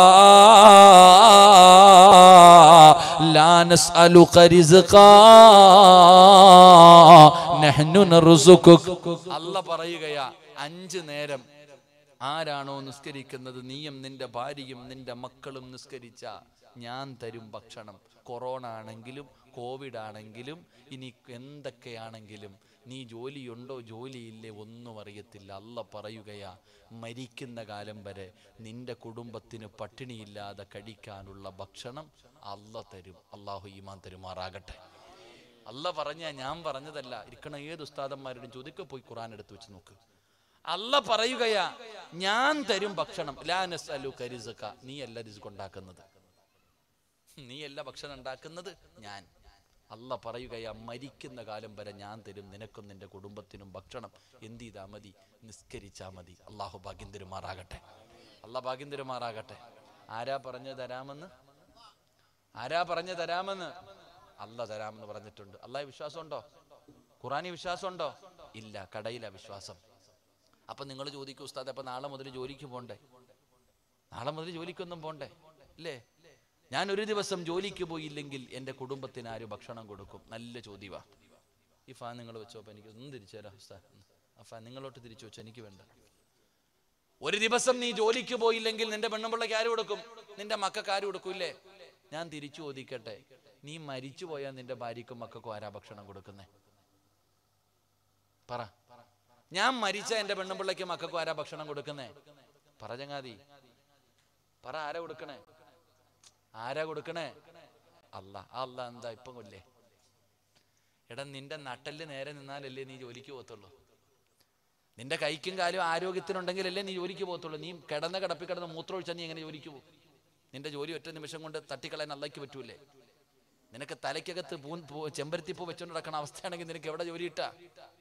ലാ നസ്അലുക റിസ്ഖാ നഹ്നു നർസുകുക് അല്ല പറയുകയാ അഞ്ച് നേരം ആരാണോ നിസ്കരിക്കുന്നത് നീയും നിന്റെ ഭാര്യയും നിന്റെ മക്കളും നിസ്കരിച്ച ഞാൻ തരും ഭക്ഷണം കൊറോണ ആണെങ്കിലും കോവിഡ് ആണെങ്കിലും ഇനി എന്തൊക്കെയാണെങ്കിലും നീ ജോലിയുണ്ടോ ജോലിയില്ലേ ഒന്നും അറിയത്തില്ല അല്ല പറയുകയാ മരിക്കുന്ന കാലം വരെ നിന്റെ കുടുംബത്തിന് പട്ടിണിയില്ലാതെ കഴിക്കാനുള്ള ഭക്ഷണം അല്ല തരും അള്ളാഹു ഈമാൻ തരുമാറാകട്ടെ അല്ല പറഞ്ഞ ഞാൻ പറഞ്ഞതല്ല ഇരിക്കണ ഏത് ഉസ്താദന്മാരോടും ചോദിക്കുക പോയി ഖുറാൻ എടുത്ത് വെച്ച് നോക്ക് അല്ല പറയുകയാ ഞാൻ തരും ഭക്ഷണം ലാ നസ്അലുക റിസ്ഖ. നീ അല്ല റിസ്ക് ഉണ്ടാക്കുന്നത് നീ അല്ല ഭക്ഷണം ഉണ്ടാക്കുന്നത് ഞാൻ അല്ല പറയുകയാ മരിക്കുന്ന കാലം വരെ ഞാൻ തരും നിനക്കും നിന്റെ കുടുംബത്തിനും ഭക്ഷണം എന്ത് ചെയ്താ മതി നിസ്കരിച്ചാ മതി അള്ളാഹു ഭാഗ്യം തരുമാറാകട്ടെ അല്ല ഭാഗ്യം തരുമാറാകട്ടെ ആരാ പറഞ്ഞു തരാമെന്ന് ആരാ പറഞ്ഞു തരാമെന്ന് അല്ല തരാമെന്ന് പറഞ്ഞിട്ടുണ്ട് അല്ലാഹ് വിശ്വാസമുണ്ടോ ഖുറാനി വിശ്വാസമുണ്ടോ ഇല്ല കടയില വിശ്വാസം അപ്പൊ നിങ്ങൾ ചോദിക്കും ഉസ്താദ് അപ്പൊ നാളെ മുതൽ ജോലിക്ക് പോണ്ടേ നാളെ മുതൽ ജോലിക്കൊന്നും പോണ്ടേ ഇല്ലേ ഞാൻ ഒരു ദിവസം ജോലിക്ക് പോയില്ലെങ്കിൽ എൻ്റെ കുടുംബത്തിന് ആര് ഭക്ഷണം കൊടുക്കും നല്ല ചോദ്യവാ ഈ ഫാൻ നിങ്ങൾ വെച്ചോ അപ്പൊ എനിക്ക് ഒന്നും തിരിച്ചു തരാം ഉസ്താദ് ആ ഫാൻ നിങ്ങളോട്ട് തിരിച്ചു വെച്ചോ എനിക്ക് വേണ്ട ഒരു ദിവസം നീ ജോലിക്ക് പോയില്ലെങ്കിൽ നിന്റെ പെണ്ണുപിള്ളക്ക് ആര് കൊടുക്കും നിന്റെ മക്കൾക്ക് ആര് കൊടുക്കും ഇല്ലേ ഞാൻ തിരിച്ചു ചോദിക്കട്ടെ നീ മരിച്ചു പോയാൽ നിന്റെ ഭാര്യക്കും മക്കൾക്കും ആരാ ഭക്ഷണം കൊടുക്കുന്നേ പറ ഞാൻ മരിച്ച എന്റെ പെണ്ണുപിള്ളക്ക് മക്കൾക്കും ആരാ ഭക്ഷണം കൊടുക്കുന്നേ പറ ചങ്ങാതി പറ ആരാ കൊടുക്കണേ ആരാ കൊടുക്കണേ അല്ല ആ അല്ല എന്താ ഇപ്പം കൊല്ലേ എടാ നിന്റെ നട്ടല് നേരെ നിന്നാലല്ലേ നീ ജോലിക്ക് പോകത്തുള്ളൂ നിന്റെ കൈക്കും കാലും ആരോഗ്യത്തിനുണ്ടെങ്കിലല്ലേ നീ ജോലിക്ക് പോകത്തുള്ളൂ നീ കിടന്ന കിടപ്പി കിടന്ന് മൂത്രമൊഴിച്ചാൽ നീ എങ്ങനെ ജോലിക്ക് പോകും നിന്റെ ജോലി ഒറ്റ നിമിഷം കൊണ്ട് തട്ടിക്കളയാൻ അല്ലയ്ക്ക് പറ്റൂലേ നിനക്ക് തലയ്ക്കകത്ത് പൂ പൂ- ചെമ്പരത്തിപ്പൂ വെച്ചോണ്ട് നടക്കണ അവസ്ഥയാണെങ്കിൽ നിനക്ക് എവിടെ ജോലി ഇട്ടാ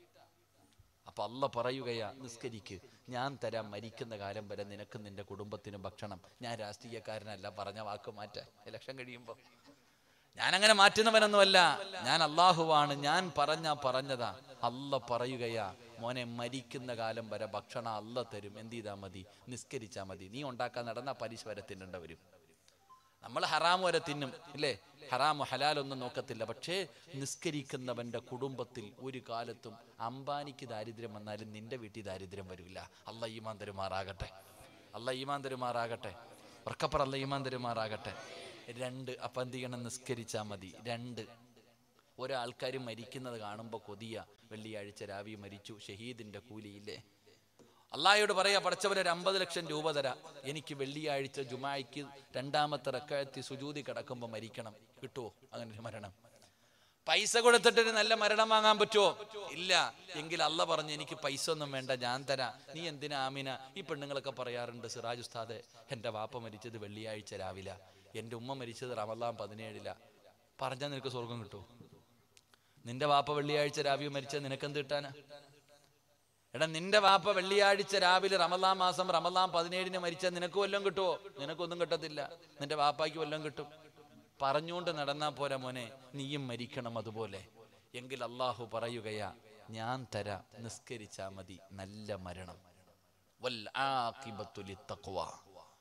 അപ്പൊ അല്ല പറയുകയാ നിസ്കരിക്ക് ഞാൻ തരാം മരിക്കുന്ന കാലം വരെ നിനക്കും നിന്റെ കുടുംബത്തിനും ഭക്ഷണം ഞാൻ രാഷ്ട്രീയക്കാരനല്ല പറഞ്ഞ വാക്ക് മാറ്റ ഇലക്ഷൻ കഴിയുമ്പോ ഞാൻ അങ്ങനെ മാറ്റുന്നവനൊന്നുമല്ല ഞാൻ അള്ളാഹുവാണ് ഞാൻ പറഞ്ഞ പറഞ്ഞതാ അല്ല പറയുകയാ മോനെ മരിക്കുന്ന കാലം വരെ ഭക്ഷണം അല്ല തരും എന്ത് ചെയ്താ മതി നിസ്കരിച്ചാ മതി നീ ഉണ്ടാക്കാൻ നടന്ന പലിശ വരെ തിന്നേണ്ടവരും നമ്മൾ ഹറാം വരെ തിന്നും ഇല്ലേ ഹറാം ഹലാലൊന്നും നോക്കത്തില്ല പക്ഷേ നിസ്കരിക്കുന്നവന്റെ കുടുംബത്തിൽ ഒരു കാലത്തും അംബാനിക്ക് ദാരിദ്ര്യം വന്നാലും നിന്റെ വീട്ടിൽ ദാരിദ്ര്യം വരില്ല അല്ല ഈമാൻ തരുമാറാകട്ടെ അല്ല ഈമാൻ തരുമാറാകട്ടെ ഉറക്കപ്പറ അല്ല ഈമാൻ തരുമാറാകട്ടെ രണ്ട് അപ്പം എന്ത് ചെയ്യണം നിസ്കരിച്ചാൽ മതി രണ്ട് ഒരാൾക്കാർ മരിക്കുന്നത് കാണുമ്പോൾ കൊതിയ വെള്ളിയാഴ്ച രാവി മരിച്ചു ഷഹീദിന്റെ കൂലിയില്ലേ അള്ളാഹയോട് പറയാ പഠിച്ചവന് ഒരു അമ്പത് ലക്ഷം രൂപ തരാ എനിക്ക് വെള്ളിയാഴ്ച ജുമായിക്ക് രണ്ടാമത്തെ റക്കായത്തി സുജൂതി കിടക്കുമ്പോൾ മരിക്കണം കിട്ടുമോ അങ്ങനെ ഒരു മരണം പൈസ കൊടുത്തിട്ട് ഒരു നല്ല മരണം വാങ്ങാൻ പറ്റുമോ ഇല്ല എങ്കിൽ അല്ല പറഞ്ഞു എനിക്ക് പൈസ ഒന്നും വേണ്ട ഞാൻ തരാം നീ എന്തിനാ ആമിന ഈ പെണ്ണുങ്ങളൊക്കെ പറയാറുണ്ട് സിറാജ് ഉസ്താദെ എൻ്റെ വാപ്പ മരിച്ചത് വെള്ളിയാഴ്ച രാവിലെ എൻ്റെ ഉമ്മ മരിച്ചത് റമലാം പതിനേഴില പറഞ്ഞാൽ നിനക്ക് സ്വർഗം കിട്ടുമോ നിന്റെ വാപ്പ വെള്ളിയാഴ്ച രാവിലെ മരിച്ചത് നിനക്കെന്ത് കിട്ടാനാ എടാ നിന്റെ വാപ്പ വെള്ളിയാഴ്ച രാവിലെ റമലാം മാസം റമലാം പതിനേഴിന് മരിച്ചാൽ നിനക്ക് വല്ലതും കിട്ടുമോ നിനക്കൊന്നും കിട്ടത്തില്ല നിന്റെ വാപ്പായ്ക്ക് വല്ലതും കിട്ടും പറഞ്ഞുകൊണ്ട് നടന്നാ പോരാ മോനെ നീയും മരിക്കണം അതുപോലെ എങ്കിൽ അള്ളാഹു പറയുകയാ ഞാൻ തരാ നിസ്കരിച്ചാ മതി നല്ല മരണം വൽ ആഖിബത്തു ലിത്തഖ്വ.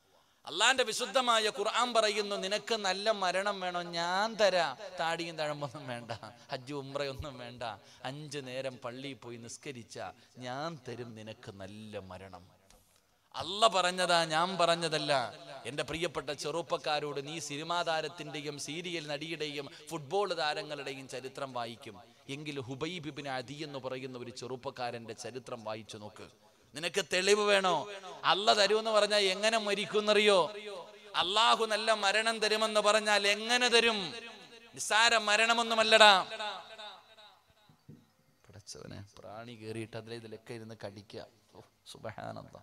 അള്ളാന്റെ വിശുദ്ധമായ ഖുർആൻ പറയുന്നു നിനക്ക് നല്ല മരണം വേണോ ഞാൻ തരാം താടിയും തഴമ്പൊന്നും വേണ്ട ഹജ്ജ് ഉമ്രയൊന്നും വേണ്ട അഞ്ചു നേരം പള്ളിയിൽ പോയി നിസ്കരിച്ച ഞാൻ തരും നിനക്ക് നല്ല മരണം അല്ല പറഞ്ഞതാ ഞാൻ പറഞ്ഞതല്ല എൻ്റെ പ്രിയപ്പെട്ട ചെറുപ്പക്കാരോട് നീ സിനിമാ താരത്തിൻ്റെയും സീരിയൽ നടിയുടെയും ഫുട്ബോൾ താരങ്ങളുടെയും ചരിത്രം വായിക്കും എങ്കിൽ ഹുബൈബിബിന് അതി എന്ന് പറയുന്ന ഒരു ചെറുപ്പക്കാരൻ്റെ ചരിത്രം വായിച്ചു നോക്ക് നിനക്ക് തെളിവ് വേണോ അല്ല തരുമെന്ന് പറഞ്ഞാൽ എങ്ങനെ മരിക്കുന്നറിയോ അള്ളാഹു നല്ല മരണം തരുമെന്ന് പറഞ്ഞാൽ എങ്ങനെ തരും നിസ്സാര മരണമൊന്നുമല്ലടാ പടച്ചവനെ പ്രാണി കയറിയിട്ട് അതിലെ ഇതിലൊക്കെ ഇരുന്ന് കടിക്കുക ഓ, സുബ്ഹാനല്ലാ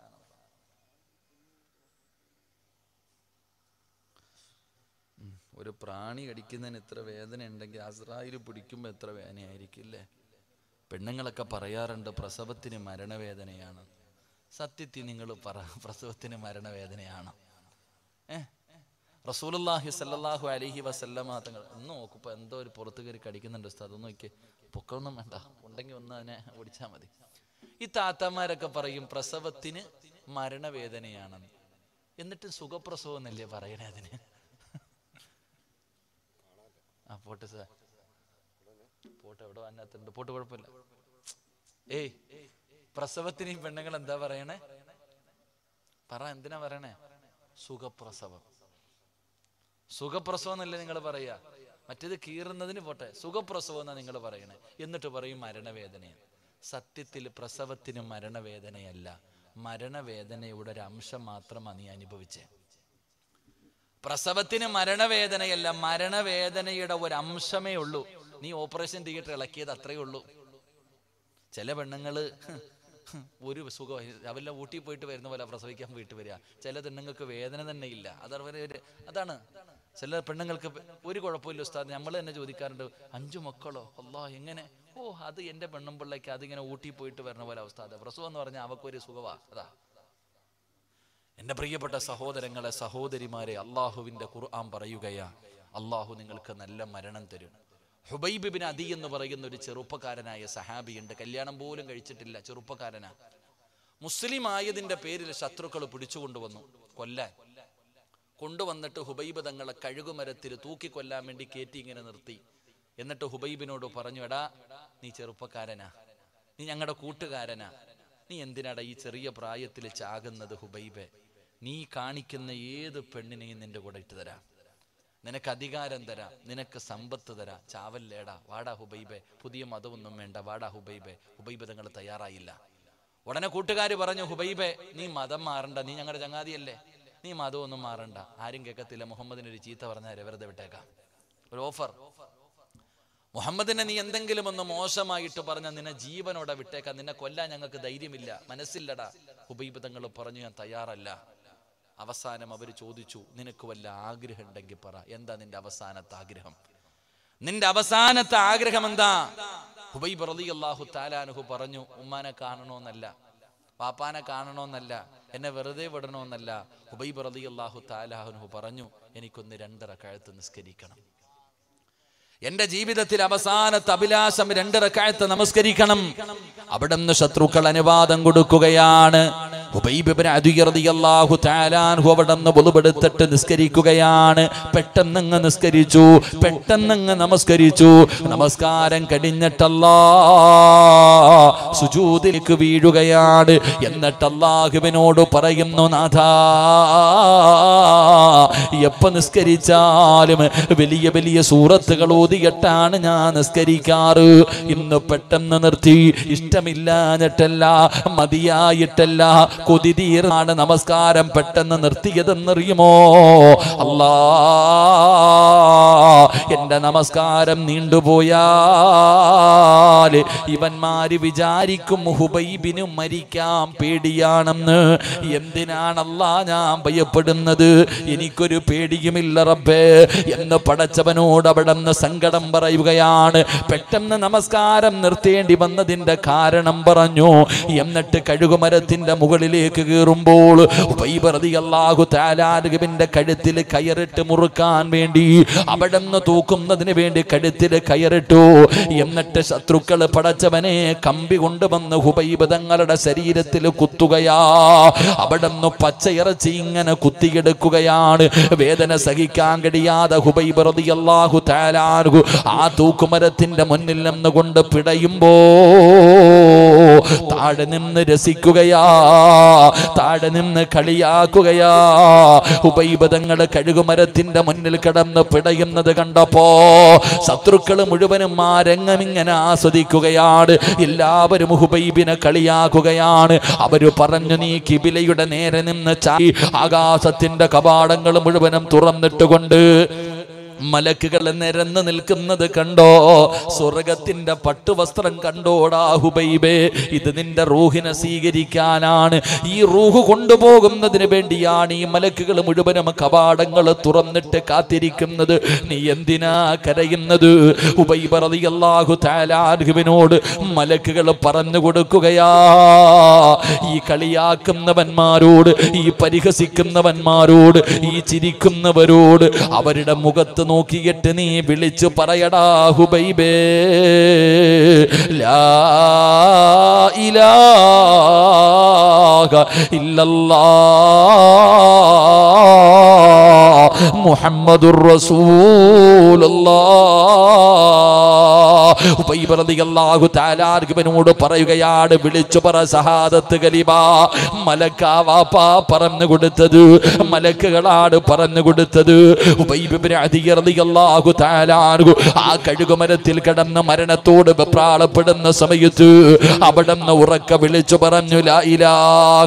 ഉം, ഒരു പ്രാണി കടിക്കുന്നതിന് എത്ര വേദന ഉണ്ടെങ്കിൽ അസ്രായിൽ പിടിക്കുമ്പോൾ എത്ര വേദനയായിരിക്കും അല്ലേ പെണ്ണുങ്ങളൊക്കെ പറയാറുണ്ട് പ്രസവത്തിന് മരണവേദനയാണ് സത്യത്തിൽ നിങ്ങൾ പറ പ്രസവത്തിന് മരണവേദനയാണ് ഏ റസൂലുള്ളാഹി സല്ലല്ലാഹു അലൈഹി വസല്ലമ തങ്ങൾ ഒന്ന് നോക്കുമ്പോൾ എന്തോ ഒരു പുറത്ത് കയറി കടിക്കുന്നുണ്ട് ഉസ്താദ് ഒന്ന് നോക്കിയേ പൊക്കൊന്നും വേണ്ട ഉണ്ടെങ്കിൽ ഒന്ന് അതിനെ ഓടിച്ചാൽ മതി ഈ താത്തമാരൊക്കെ പറയും പ്രസവത്തിന് മരണവേദനയാണെന്ന് എന്നിട്ട് സുഖപ്രസവം എന്നല്ലേ പറയണേ അതിന് ആ പോട്ടെ സാർ പോട്ടെ എവിടെ അതിനകത്തുണ്ട് പോട്ട് കുഴപ്പമില്ല ഏയ് പ്രസവത്തിന് ഈ പെണ്ണുങ്ങൾ എന്താ പറയണേ പറ എന്തിനാ പറയണേ സുഖപ്രസവം സുഖപ്രസവം എന്നല്ലേ നിങ്ങൾ പറയാ മറ്റേത് കീറുന്നതിന് പോട്ടെ സുഖപ്രസവം എന്നാ നിങ്ങൾ പറയണേ എന്നിട്ട് പറയും മരണവേദനയാണ് സത്യത്തിൽ പ്രസവത്തിന് മരണവേദനയല്ല മരണവേദനയുടെ ഒരു അംശം മാത്രമാണ് നീ അനുഭവിച്ചേ പ്രസവത്തിന് മരണവേദനയല്ല മരണവേദനയുടെ ഒരു അംശമേ ഉള്ളൂ നീ ഓപ്പറേഷൻ തിയേറ്റർ ഇളക്കിയത് അത്രയേ ഉള്ളൂ ചില പെണ്ണുങ്ങള് ഒരു സുഖം അവല്ല ഊട്ടി പോയിട്ട് വരുന്ന പോലെ പ്രസവിക്കാൻ പോയിട്ട് വരിക ചില പെണ്ണുങ്ങൾക്ക് വേദന തന്നെ ഇല്ല അതവരെ ഒരു അതാണ് ചില പെണ്ണുങ്ങൾക്ക് ഒരു കുഴപ്പമില്ല ഉസ്താദ് നമ്മൾ തന്നെ ചോദിക്കാറുണ്ട് അഞ്ചു മക്കളോ അല്ലാ എങ്ങനെ ഓ അത് എൻ്റെ പെണ്ണും പിള്ളേക്ക് അതിങ്ങനെ ഊട്ടി പോയിട്ട് വരുന്ന പോലെ ഉസ്താദ് പ്രസവം എന്ന് പറഞ്ഞാൽ അവക്കൊരു സുഖവാ അതാ എൻ്റെ പ്രിയപ്പെട്ട സഹോദരങ്ങളെ സഹോദരിമാരെ അള്ളാഹുവിൻ്റെ ഖുർആൻ പറയുകയാ അള്ളാഹു നിങ്ങൾക്ക് നല്ല മരണം തരും ഹുബൈബിബിൻ അദി എന്ന് പറയുന്ന ഒരു ചെറുപ്പക്കാരനായ സഹാബിയുണ്ട് കല്യാണം പോലും കഴിച്ചിട്ടില്ല ചെറുപ്പക്കാരനാ മുസ്ലിം ആയതിൻ്റെ പേരിൽ ശത്രുക്കൾ പിടിച്ചുകൊണ്ടുവന്നു കൊല്ലാൻ കൊണ്ടുവന്നിട്ട് ഹുബൈബ് തങ്ങളെ കഴുകുമരത്തിൽ തൂക്കിക്കൊല്ലാൻ വേണ്ടി കയറ്റി ഇങ്ങനെ നിർത്തി എന്നിട്ട് ഹുബൈബിനോട് പറഞ്ഞു എടാ നീ ചെറുപ്പക്കാരനാ നീ ഞങ്ങളുടെ കൂട്ടുകാരനാ നീ എന്തിനാടാ ഈ ചെറിയ പ്രായത്തിൽ ചാകുന്നത് ഹുബൈബെ നീ കാണിക്കുന്ന ഏത് പെണ്ണിനെയും നിന്റെ കൂടെ ഇട്ട് തരാം നിനക്ക് അധികാരം തരാം നിനക്ക് സമ്പത്ത് തരാം ചാവല്ലേടാ വാടാ ഹുബൈബെ പുതിയ മതമൊന്നും വേണ്ട വാടാ ഹുബൈബെ ഹുബൈബ് തങ്ങൾ തയ്യാറായില്ല ഉടനെ കൂട്ടുകാർ പറഞ്ഞു ഹുബൈബെ നീ മതം മാറണ്ട നീ ഞങ്ങളുടെ ചങ്ങാതിയല്ലേ നീ മതമൊന്നും മാറണ്ട ആരും കേൾക്കത്തില്ല മുഹമ്മദിന് ഒരു ചീത്ത പറഞ്ഞാൽ വെറുതെ വിട്ടേക്കാം ഒരു ഓഫർ മുഹമ്മദിനെ നീ എന്തെങ്കിലും ഒന്ന് മോശമായിട്ട് പറഞ്ഞ നിന്നെ ജീവനോടെ വിട്ടേക്കാം നിന്നെ കൊല്ലാൻ ഞങ്ങൾക്ക് ധൈര്യമില്ല മനസ്സില്ലടാ ഹുബൈബ് തങ്ങൾ പറഞ്ഞു ഞാൻ തയ്യാറല്ല അവസാനം അവർ ചോദിച്ചു നിനക്ക് വല്ല ആഗ്രഹം ഉണ്ടെങ്കിൽ പറ എന്താ നിന്റെ അവസാനത്തെ ആഗ്രഹം നിന്റെ അവസാനത്തെ ആഗ്രഹം എന്താ ഹുബൈബ് റളിയല്ലാഹു താലാനുഹു പറഞ്ഞു ഉമ്മാനെ കാണണമെന്നല്ല പാപ്പാനെ കാണണമെന്നല്ല എന്നെ വെറുതെ വിടണമെന്നല്ല ഹുബൈബ് റളിയല്ലാഹു താലാനുഹു പറഞ്ഞു എനിക്കൊന്ന് രണ്ടര കഴുത്ത് നിസ്കരിക്കണം എന്റെ ജീവിതത്തിൽ അവസാനത്തെ അഭിലാഷം രണ്ടിറക്കായത്ത് നമസ്കരിക്കണം അവിടുന്ന് ശത്രുക്കൾ അനുവാദം കൊടുക്കുകയാണ് ഹുബൈബിബ്നു അദി റളിയല്ലാഹു തആല അൻഹു അവിടുന്ന് ബുളുപെടുത്തിട്ട് നിസ്കരിക്കുകയാണ് പെട്ടെന്നങ്ങ് നിസ്കരിച്ചു പെട്ടെന്നങ്ങ് നമസ്കരിച്ചു നമസ്കാരം കഴിഞ്ഞിട്ടല്ലാ സുജൂദിലേക്ക് വീഴുകയാണ് എന്നിട്ട് അല്ലാഹുവിനോട് പറയുന്നു നാഥാ എപ്പോ നിസ്കരിച്ചാലും വലിയ വലിയ സൂറത്തുകൾ ഓതിയിട്ടാണ് ഞാൻ നിസ്കരിക്കാറ് ഇന്ന് പെട്ടെന്ന് നിർത്തി ഇഷ്ടമില്ലാഞ്ഞിട്ടല്ല മതിയായിട്ടല്ല കൊതി തീർന്നാണ് നമസ്കാരം പെട്ടെന്ന് നിർത്തിയതെന്നറിയുമോ അല്ലാ എന്റെ നമസ്കാരം നീണ്ടുപോയാൽ ഇവന്മാര് വിചാരിക്കും ഹുബൈബിന് മരിക്കാൻ പേടിയാണെന്ന് എന്തിനാണല്ലാ ഞാൻ ഭയപ്പെടുന്നത് എനിക്കൊരു പേടിയുമില്ല റബ്ബേ എന്ന് പടച്ചവനോട് അവിടെ നിന്ന് സങ്കടം പറയുകയാണ് പെട്ടെന്ന് നമസ്കാരം നിർത്തേണ്ടി വന്നതിന്റെ കാരണം പറഞ്ഞു എന്നിട്ട് കഴുകുമരത്തിന്റെ മുകളിൽ മുകളിലേക്ക് കയറുമ്പോൾ അള്ളാഹു താലാരുവിന്റെ കഴുത്തിൽ കയറിട്ട് മുറുക്കാൻ വേണ്ടി അവിടെ നിന്ന് തൂക്കുന്നതിന് വേണ്ടി കഴുത്തിൽ കയറിട്ടു എന്നിട്ട് ശത്രുക്കൾ പടച്ചവനെ കമ്പി കൊണ്ടുവന്ന് ഹുബൈബ് തങ്ങളുടെ ശരീരത്തിൽ കുത്തുകയാ അവിടെ നിന്ന് പച്ചയിറച്ചി ഇങ്ങനെ കുത്തിയെടുക്കുകയാണ് വേദന സഹിക്കാൻ കഴിയാതെ ഹുബൈബ് റളിയല്ലാഹു തആലാഹു ആ തൂക്കുമരത്തിന്റെ മുന്നിൽ നിന്നുകൊണ്ട് പിടയുമ്പോ താഴെ നിന്ന് രസിക്കുകയാ താഴെ നിന്ന് കളിയാക്കുകയാ ഉപൈബതങ്ങള് കഴുകുമരത്തിന്റെ മുന്നിൽ കിടന്ന് പിടയുന്നത് കണ്ടപ്പോ ശത്രുക്കൾ മുഴുവനും ആ രംഗം ഇങ്ങനെ ആസ്വദിക്കുകയാണ് എല്ലാവരും ഹുബൈബിനെ കളിയാക്കുകയാണ് അവര് പറഞ്ഞു നീ കിബിലയുടെ നേരെ നിന്ന് ചായി ആകാശത്തിന്റെ കവാടങ്ങൾ മുഴുവനും തുറന്നിട്ടുകൊണ്ട് മലക്കുകൾ നിരന്ന് നിൽക്കുന്നത് കണ്ടോ സ്വർഗത്തിന്റെ പട്ടുവസ്ത്രം കണ്ടോടാ ഹുബൈബേ ഇത് നിന്റെ റൂഹിനെ സ്വീകരിക്കാനാണ് ഈ റൂഹ് കൊണ്ടുപോകുന്നതിന് വേണ്ടിയാണ് ഈ മലക്കുകൾ മുഴുവനും കവാടങ്ങൾ തുറന്നിട്ട് കാത്തിരിക്കുന്നത് നീ എന്തിനാ കരയുന്നത് ഹുബൈബ റളിയല്ലാഹു തആല അൻഹുവിനോട് മലക്കുകൾ പറഞ്ഞു കൊടുക്കുകയാ ഈ കളിയാക്കുന്നവന്മാരോട് ഈ പരിഹസിക്കുന്നവന്മാരോട് ഈ ചിരിക്കുന്നവരോട് അവരുടെ മുഖത്ത് നോക്കിയിട്ട് നീ വിളിച്ചു പറയടാ ഹുബൈബേ ലാ ഇലാഹ ഇല്ലല്ലാഹ് മുഹമ്മദുർ റസൂലുള്ളാഹ് ഉബൈബ് റളിയല്ലാഹു തആല അൻഹുവിനോട് പറയുകയാണ് വിളിച്ചു പറ സഹാദത്ത് കലിമ മലക്കാവാപ്പാ പറഞ്ഞു കൊടുത്തത് മലക്കുകളാണ് പറഞ്ഞു കൊടുത്തത് ഉബൈബ് ഇബ്നു അദി റളിയല്ലാഹു തആല അൻഹു ആ കഴുകുമരത്തിൽ കിടന്ന് മരണത്തോട് വെപ്രാളപ്പെടുന്ന സമയത്ത് അവിടെ നിന്ന് ഉറക്ക വിളിച്ചു പറഞ്ഞു ലാ ഇലാഹ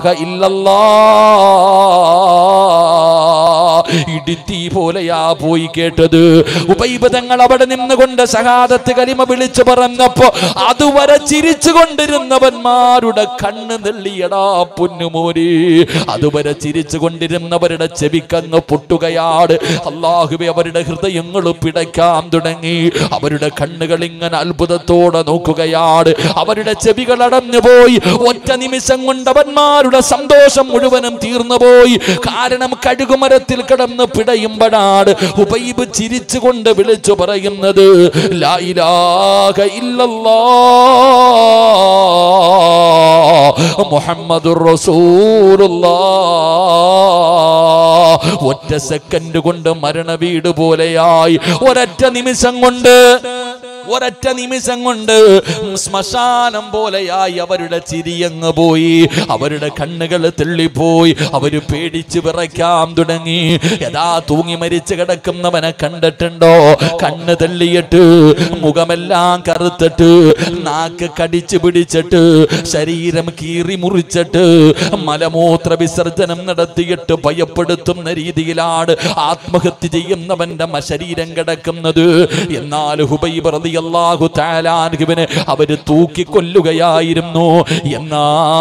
ഇല്ലല്ലാഹ് ഇടിത്തീ പോലെയാ പോയി കേട്ടത് ഉപൈബതങ്ങൾ അവിടെ നിന്നുകൊണ്ട് സഹാദത്ത് കലിമ വിളിച്ചു പറഞ്ഞപ്പോ അതുവരെ ചിരിച്ചു കൊണ്ടിരുന്നവന്മാരുടെ കണ്ണ് നെള്ളിയടാ പൊന്നുമോരി അതുവരെ ചിരിച്ചു കൊണ്ടിരുന്നവരുടെ ചെവിക്കങ്ങ് പൊട്ടുകയാണ് അള്ളാഹുബെ അവരുടെ ഹൃദയങ്ങൾ പിടയ്ക്കാൻ തുടങ്ങി അവരുടെ കണ്ണുകൾ ഇങ്ങനെ അത്ഭുതത്തോടെ നോക്കുകയാണ് അവരുടെ ചെവികൾ അടഞ്ഞു പോയി ഒറ്റ നിമിഷം കൊണ്ട് അവന്മാരുടെ സന്തോഷം മുഴുവനും തീർന്നു പോയി കാരണം കഴുകുമരത്തിൽ കിടന്ന് പിടയുമ്പോഴാണ് ഉബൈബ് ചിരിച്ചുകൊണ്ട് വിളിച്ചു പറയുന്നത് ലാ ഇലാഹ ഇല്ലല്ലാഹ് മുഹമ്മദുർ റസൂലുള്ളാഹ് ഒറ്റ സെക്കൻഡ് കൊണ്ട് മരണ വീട് പോലെയായി ഒരൊറ്റ നിമിഷം കൊണ്ട് ഒരൊറ്റ നിമിഷം കൊണ്ട് ശ്മശാനം പോലെയായി അവരുടെ ചിരിയങ്ങ് പോയി അവരുടെ കണ്ണുകൾ തെള്ളിപ്പോയി അവര് പേടിച്ച് വിറയ്ക്കാൻ തുടങ്ങി യഥാ തൂങ്ങി മരിച്ചു കിടക്കുന്നവനെ കണ്ടിട്ടുണ്ടോ കണ്ണ് തെള്ളിയിട്ട് മുഖമെല്ലാം കറുത്തിട്ട് നാക്ക് കടിച്ചു പിടിച്ചിട്ട് ശരീരം കീറി മുറിച്ചിട്ട് മലമൂത്ര വിസർജനം നടത്തിയിട്ട് ഭയപ്പെടുത്തുന്ന രീതിയിലാണ് ആത്മഹത്യ ചെയ്യുന്നവന്റെ മ- ശരീരം കിടക്കുന്നത് എന്നാൽ ഹുബൈബ് റളിയല്ലാഹു തആല അൻഹുവിനെ അവര് തൂക്കിക്കൊല്ലുകയായിരുന്നു എന്നാ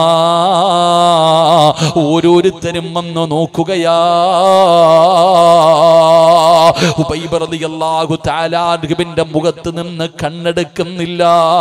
ഓരോരുത്തരും വന്ന് നോക്കുകയാ ഹുബൈബ് റളിയല്ലാഹു തആല അൻഹുവിന്റെ മുഖത്ത് നിന്ന് കണ്ണെടുക്കുന്നില്ല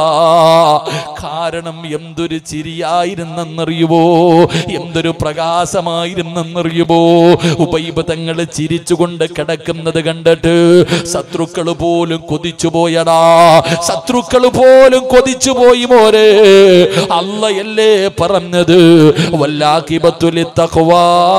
കാരണം എന്തൊരു ചിരിയായിരുന്നെന്നറിയുമോ എന്തൊരു പ്രകാശമായിരുന്നെന്നറിയുമോ ഉബൈബ് തങ്ങൾ ചിരിച്ചുകൊണ്ട് കിടക്കുന്നത് കണ്ടിട്ട് ശത്രുക്കൾ പോലും കൊതിച്ചു പോയടാ ശത്രുക്കൾ പോലും കൊതിച്ചു പോയി മോരെ അല്ലയല്ലേ പറഞ്ഞത് വല്ലാക്കിബത്തുലി തഖ്വാ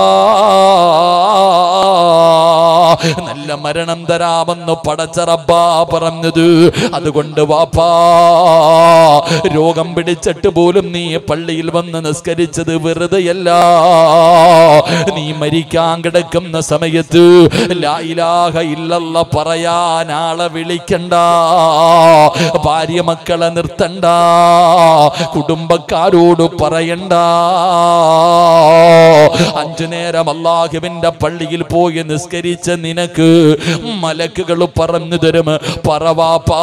നല്ല മരണം തരാമെന്ന് പടച്ചറബ്ബാ പറഞ്ഞത് അതുകൊണ്ട് വാപ്പാ രോഗം പിടിച്ചിട്ട് പോലും നീ പള്ളിയിൽ വന്ന് നിസ്കരിച്ചത് വെറുതെയല്ല നീ മരിക്കാൻ കിടക്കുന്ന സമയത്ത് ലാ ഇലാഹ ഇല്ലല്ല പറയാൻ ആളെ വിളിക്കണ്ട ഭാര്യ മക്കളെ നിർത്തണ്ട കുടുംബക്കാരോട് പറയണ്ട അഞ്ചു നേരം അള്ളാഹുവിന്റെ പള്ളിയിൽ പോയി നിസ്കരിച്ച നിനക്ക് മലക്കുകൾ പറഞ്ഞു തരും പറവാപ്പാ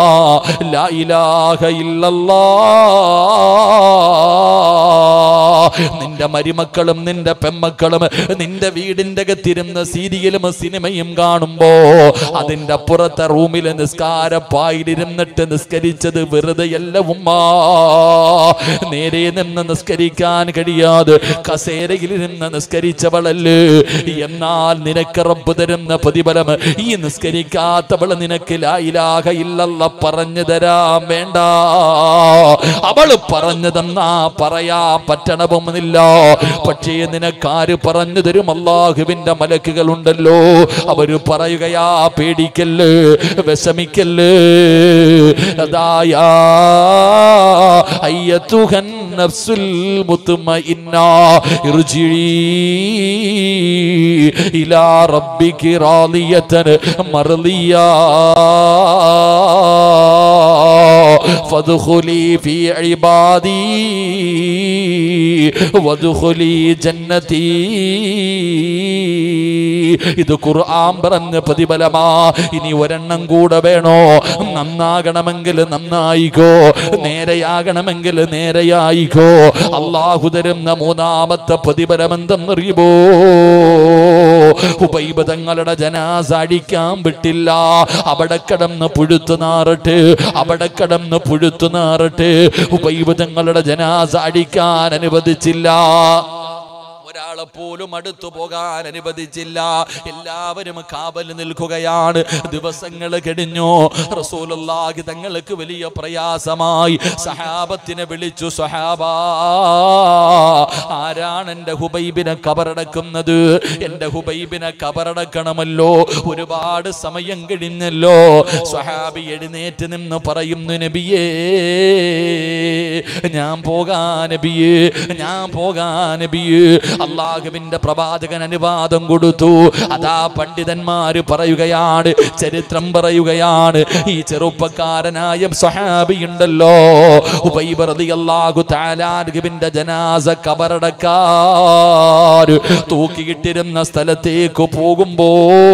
ലാ ഇലാഹ ഇല്ലല്ലാ നിന്റെ മരുമക്കളും നിന്റെ പെമ്മക്കളും നിന്റെ വീടിന്റെ അകത്തിരുന്ന് സീരിയലും സിനിമയും കാണുമ്പോ അതിന്റെ അപ്പുറത്തെ റൂമിൽ നിസ്കാരപ്പായിലിരുന്നിട്ട് നിസ്കരിച്ചത് വെറുതെയല്ല ഉമ്മ നേരെ നിന്ന് നിസ്കരിക്കാൻ കഴിയാതെ കസേരയിൽ നിന്ന് നിസ്കരിച്ചവളല്ലേ എന്നാൽ നിനക്ക് റബ്ബ് തരുന്ന പ്രതിഫലം ഈ നിസ്കരിക്കാത്തവള് നിനക്ക് ലായിലാക ഇല്ലല്ല പറഞ്ഞു തരാൻ വേണ്ട അവള് പറഞ്ഞു തന്നാ പറയാ പറ്റണവുമില്ല പക്ഷേ നിനക്കാര് പറഞ്ഞു തരും അള്ളാഹുവിന്റെ മലക്കുകൾ ഉണ്ടല്ലോ അവര് പറയുകയാ പേടിക്കല്ല് വിഷമിക്കല്ല് അതായാ അയ്യത്തുഹൻ നഫ്സുൽ മുത്മഇന്ന ഇർജിഇ ഇലാ റബ്ബികി റാളിയതൻ മർളിയ ഫദ്ഖുലി ഫീ ഇബാദി വദ്ഖുലി ജന്നതി ഇത് ഖുർആൻ പറഞ്ഞ പ്രതിഫലമാ ഇനി ഒരെണ്ണം കൂടെ വേണോ നന്നാകണമെങ്കിൽ നന്നായിക്കോ നേരെയാകണമെങ്കിൽ നേരെയായിക്കോ അള്ളാഹു തരുന്ന മൂന്നാമത്തെ പ്രതിഫലം എന്തെന്നറിയുമോ ഉബൈബ് തങ്ങളുടെ ജനാസ അടിക്കാൻ വിട്ടില്ല അവിടെ കിടന്ന് പുഴുത്തു നാറട്ട് അവിടെ കിടന്ന് പുഴുത്തു നാറട്ട് ഉബൈബ് തങ്ങളുടെ ജനാസ അടിക്കാൻ അനുവദിച്ചില്ല ഒരാളെ പോലും അടുത്തു പോകാൻ അനുവദിച്ചില്ല എല്ലാവരും കാവൽ നിൽക്കുകയാണ് ദിവസങ്ങൾ കഴിഞ്ഞു റസൂലുള്ളാഹി തങ്ങൾക്ക് വലിയ പ്രയാസമായി സഹാബത്തിനെ വിളിച്ചു സഹാബ ആരാണ് എൻ്റെ ഹുബൈബിനെ കബറടക്കുന്നത് എൻ്റെ ഹുബൈബിനെ കബറടക്കണമല്ലോ ഒരുപാട് സമയം കഴിഞ്ഞല്ലോ സ്വഹാബി എഴുന്നേറ്റ് നിന്ന് പറയുന്നു നബിയേ ഞാൻ പോകാൻ നബിയേ ഞാൻ പോകാൻ നബിയേ അള്ളാഹുവിന്റെ പ്രവാചകൻ അനുവാദം കൊടുത്തു അതാ പണ്ഡിതന്മാര് പറയുകയാണ് ചരിത്രം പറയുകയാണ് ഈ ചെറുപ്പക്കാരനായ സ്വഹാബി ഉണ്ടല്ലോ അള്ളാഹു താലാർഗുവിന്റെ ജനാസ കബറടക്കാര് തൂക്കിയിട്ടിരുന്ന സ്ഥലത്തേക്ക് പോകുമ്പോ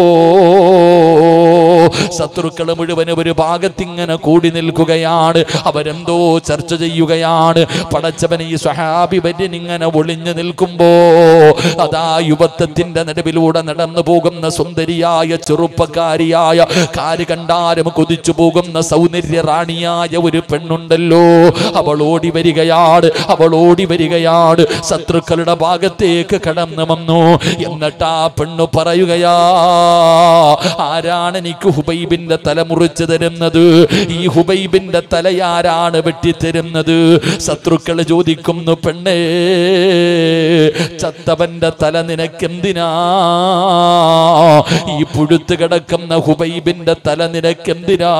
ശത്രുക്കൾ മുഴുവനും ഒരു ഭാഗത്തിങ്ങനെ കൂടി നിൽക്കുകയാണ് അവരെന്തോ ചർച്ച ചെയ്യുകയാണ് പടച്ചവൻ ഈ സ്വഹാബി വര്യൻ ഇങ്ങനെ ഒളിഞ്ഞു നിൽക്കുമ്പോ അതാ യുവത്വത്തിന്റെ നടുവിലൂടെ നടന്നു പോകുന്ന സുന്ദരിയായ ചെറുപ്പക്കാരിയായ കാര് കണ്ടാലും കൊതിച്ചു പോകുന്ന സൗന്ദര്യ റാണിയായ ഒരു പെണ്ണുണ്ടല്ലോ അവൾ ഓടി വരികയാണ് അവൾ ഓടി വരികയാണ് ശത്രുക്കളുടെ ഭാഗത്തേക്ക് കടന്നു വന്നു എന്നിട്ട് ആ പെണ്ണു പറയുകയാ ആരാണ് എനിക്ക് ഹുബൈബിന്റെ തല മുറിച്ചു തരുന്നത് ഈ ഹുബൈബിന്റെ തലയാരാണ് വെട്ടിത്തരുന്നത് ശത്രുക്കൾ ചോദിക്കുന്നു പെണ്ണേ ചത്തവന്റെ തല നിനക്കെന്തിനാ ഈ പുഴുത്ത് കിടക്കുന്ന ഹുബൈബിന്റെ തല നിനക്കെന്തിനാ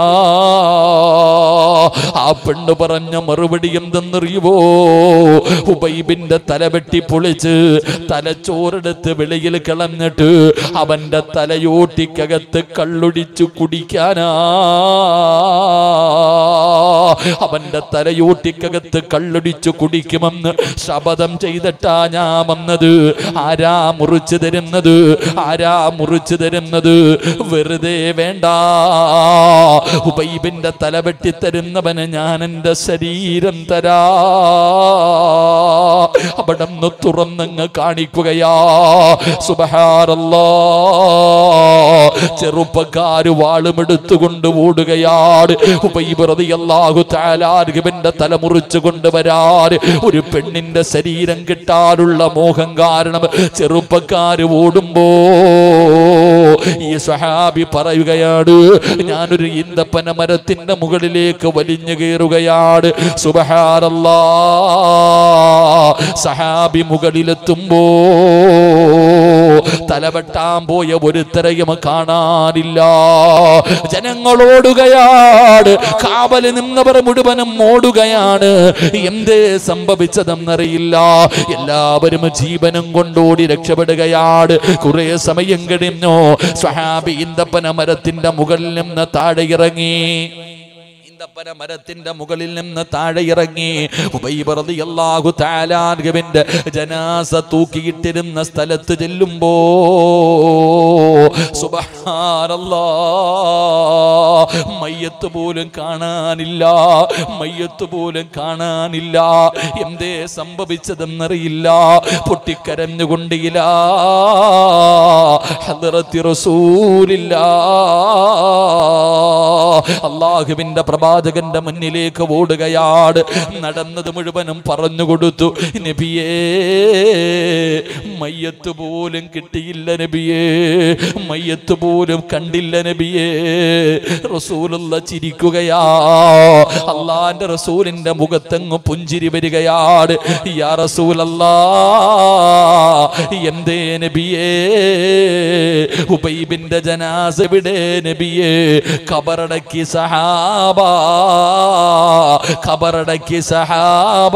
ആ പെണ്ണ് പറഞ്ഞ മറുപടി എന്തെന്നറിയുവോ ഹുബൈബിന്റെ തല വെട്ടി പൊളിച്ച് തലച്ചോറെടുത്ത് വെളിയിൽ കളഞ്ഞിട്ട് അവന്റെ തലയോട്ടിക്കകത്ത് കള്ളൊടിച്ചു കുടിക്കാനാ അവന്റെ തലയോട്ടിക്കകത്ത് കള്ളൊടിച്ചു കുടിക്കുമെന്ന് ശപഥം ചെയ്തിട്ടാ ഞാൻ വന്നത് ആരാ മുറിച്ചു തരുന്നത് ആരാ മുറിച്ചു തരുന്നത് വെറുതെ വേണ്ട ഉബൈബിന്റെ തല വെട്ടിത്തരുന്നവന് ഞാൻ എൻ്റെ ശരീരം തരാ അവിടെ നിന്ന് തുറന്നങ്ങ് കാണിക്കുകയാ സുബഹാറല്ലോ ചെറുപ്പക്കാര് വാളുമെടുത്തുകൊണ്ട് ഓടുകയാണ് ഉബൈബിറതിയല്ലാഹു താലാർഗിബിന്റെ തല മുറിച്ചു കൊണ്ടുവരാൻ ഒരു പെണ്ണിന്റെ ശരീരം കിട്ടാനുള്ള മോഹം കാരണം ചെറുപ്പക്കാര് ഓടുമ്പോ ഈ സഹാബി പറയുകയാണ് ഞാനൊരു ഈന്തപ്പന മരത്തിന്റെ മുകളിലേക്ക് വലിഞ്ഞു കയറുകയാണ് സുബഹാറല്ലാ സഹാബി മുകളിലെത്തുമ്പോ തലവെട്ടാൻ പോയ ഒരുത്തരെയും കാണാനില്ല ജനങ്ങളോടുകയാണ് കാവല് നിന്നവർ മുഴുവനും ഓടുകയാണ് എന്തേ സംഭവിച്ചതെന്നറിയില്ല എല്ലാവരും ജീവനും കൊണ്ടോടി രക്ഷപ്പെടുകയാണ് കുറെ സമയം കഴിഞ്ഞു സ്വഹാബി ഈന്തപ്പന മരത്തിന്റെ മുകളിൽ നിന്ന് താഴെ ഇറങ്ങി ഈന്തപ്പന മരത്തിന്റെ മുകളിൽ നിന്ന് താഴെ ഇറങ്ങി ഉബൈബ് റളിയല്ലാഹു തആലാൻഹുവിന്റെ ജനാസ തൂക്കിയിട്ടിരുന്ന സ്ഥലത്ത് ചെല്ലുമ്പോ സുബ്ഹാനല്ലാ മയ്യത്ത് പോലും കാണാനില്ല മയ്യത്ത് പോലും കാണാനില്ല എന്തേ സംഭവിച്ചതെന്നറിയില്ല പൊട്ടിക്കരഞ്ഞുകൊണ്ടില്ല ഹദ്റത്തി റസൂലില്ല അള്ളാഹുവിന്റെ പ്രവാചകന്റെ മുന്നിലേക്ക് ഓടുകയാണ് നടന്നത് മുഴുവനും പറഞ്ഞു കൊടുത്തു നബിയേ മയ്യത്ത് പോലും കിട്ടിയില്ല നബിയേ മയ്യത്ത് പോലും കണ്ടില്ല നബിയേ റസൂലുള്ള ചിരിക്കുകയാ അള്ളാന്റെ റസൂലിന്റെ മുഖത്തങ്ങ് പുഞ്ചിരി വരികയാണ് യാ റസൂലല്ലാ എന്തേ നബിയേ ഉബൈബിന്റെ ജനാസ വിടെ നബിയേ ഖബറടക്കി സഹാബ ഖബറടക്കി സഹാബ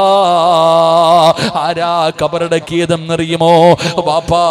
ആരാ ഖബറടക്കിയതെന്നറിയുമോ ബാപ്പാ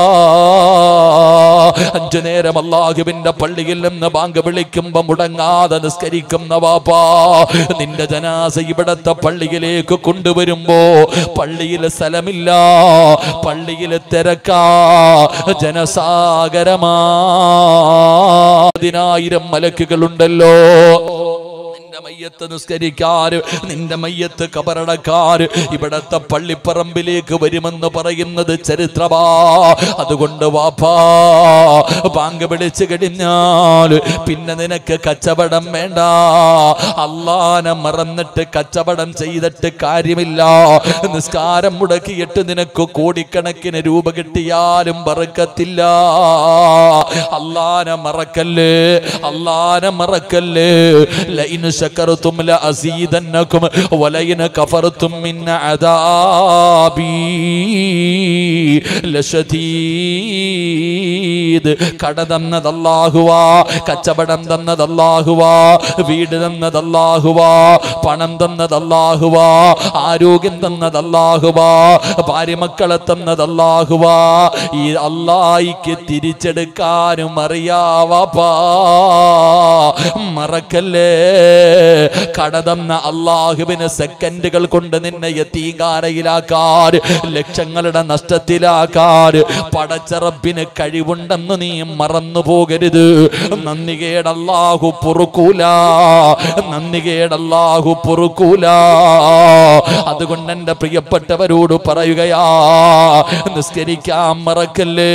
അഞ്ചു നേരം അള്ളാഹുവിന്റെ പള്ളിയിൽ നിന്ന് ബാങ്ക് വിളിക്കുമ്പോ മുടങ്ങാതെ നിസ്കരിക്കുന്ന വാപ്പാ നിന്റെ ജനാസ ഇവിടത്തെ പള്ളിയിലേക്ക് കൊണ്ടുവരുമ്പോ പള്ളിയിൽ സ്ഥലമില്ല പള്ളിയിൽ തിരക്കാ ജനസാഗരമാ പതിനായിരം മലക്കുകളുണ്ടല്ലോ നിന്റെ മയ്യത്ത് നിസ്കരിക്കാറ് നിന്റെ മയ്യത്ത് കബറടക്കാറ് ഇവിടത്തെ പള്ളിപ്പറമ്പിലേക്ക് വരുമെന്ന് പറയുന്നത് ചരിത്രമാ അതുകൊണ്ട് വാപ്പാ ബാങ്ക് വിളിച്ചു കഴിഞ്ഞാൽ പിന്നെ നിനക്ക് കച്ചവടം വേണ്ട അള്ളാനെ മറന്നിട്ട് കച്ചവടം ചെയ്തിട്ട് കാര്യമില്ല നിസ്കാരം മുടക്കിയിട്ട് നിനക്ക് കോടിക്കണക്കിന് രൂപ കിട്ടിയാലും പറക്കത്തില്ല അള്ളാനെ മറക്കല്ലേ അള്ളാനെ മറക്കല്ലേ ലൈൻ ശക്കർത്തും ലഅസീദന്നകും വലൈൻ കഫർത്തും മിൻ അദാബി ലശദീദ് കട തന്നത് അല്ലാഹുവാ കച്ചവടം തന്നത് അല്ലാഹുവാ വീട് തന്നത് അല്ലാഹുവാ പണം തന്നത് അല്ലാഹുവാ ആരോഗ്യം തന്നത് അല്ലാഹുവാ ഭാര്യ മക്കളെ തന്നത് അല്ലാഹുവാ ഈ അല്ലായിക്ക് തിരിച്ചെടുക്കാനും അറിയാവാ മറക്കല്ലേ കടതന്ന അള്ളാഹുവിന് സെക്കൻഡുകൾ കൊണ്ട് നിന്നെ എത്തീങ്കാരയിലാക്കാൻ ലക്ഷങ്ങളുടെ നഷ്ടത്തിലാക്കാൻ പടച്ചറപ്പിന് കഴിവുണ്ടെന്ന് നീ മറന്നു പോകരുത് നന്ദികേടല്ലാഹു പൊറുക്കൂല നന്ദികേടല്ലാഹു പൊറുക്കൂല അതുകൊണ്ട് എൻ്റെ പ്രിയപ്പെട്ടവരോട് പറയുകയാ നിസ്കരിക്കാൻ മറക്കല്ലേ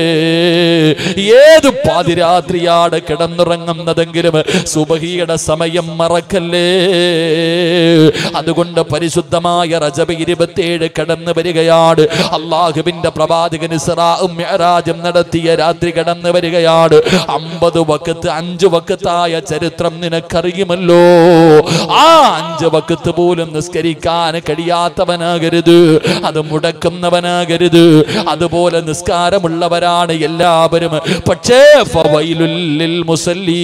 ഏത് പാതിരാത്രിയാണ് കിടന്നുറങ്ങുന്നതെങ്കിലും സുബഹിയുടെ സമയം മറക്കല്ലേ അതുകൊണ്ട് പരിശുദ്ധമായ റജബ് ഇരുപത്തിയേഴ് കടന്നു വരികയാണ് അള്ളാഹുവിന്റെ പ്രവാചകൻ ഇസ്രാഉം മിഅ്റാജും നടത്തിയ രാത്രി കടന്നു വരികയാണ് അമ്പത് വക്കത്ത് അഞ്ചു വക്കത്തായ ചരിത്രം നിനക്കറിയുമല്ലോ ആ അഞ്ച് വക്കത്ത് പോലും നിസ്കരിക്കാൻ കഴിയാത്തവനാകരുത് അത് മുടക്കുന്നവനാകരുത് അതുപോലെ നിസ്കാരമുള്ളവരാണ് എല്ലാവരും പക്ഷേ ഫവൈലുല്ലിൽ മുസല്ലീ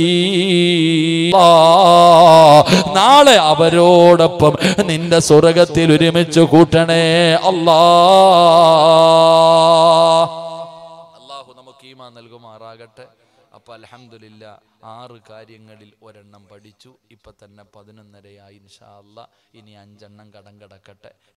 നാളെ അവരോടൊപ്പം നിന്റെ സ്വർഗത്തിൽ ഒരുമിച്ച് കൂട്ടണേ അല്ലാ അള്ളാഹു നമുക്ക് ഈമാ നൽകുമാറാകട്ടെ അപ്പൊ അലഹമില്ല ആറ് കാര്യങ്ങളിൽ ഒരെണ്ണം പഠിച്ചു ഇപ്പൊ തന്നെ പതിനൊന്നരയായി ഇൻഷാ അല്ലാ ഇനി അഞ്ചെണ്ണം കടം കിടക്കട്ടെ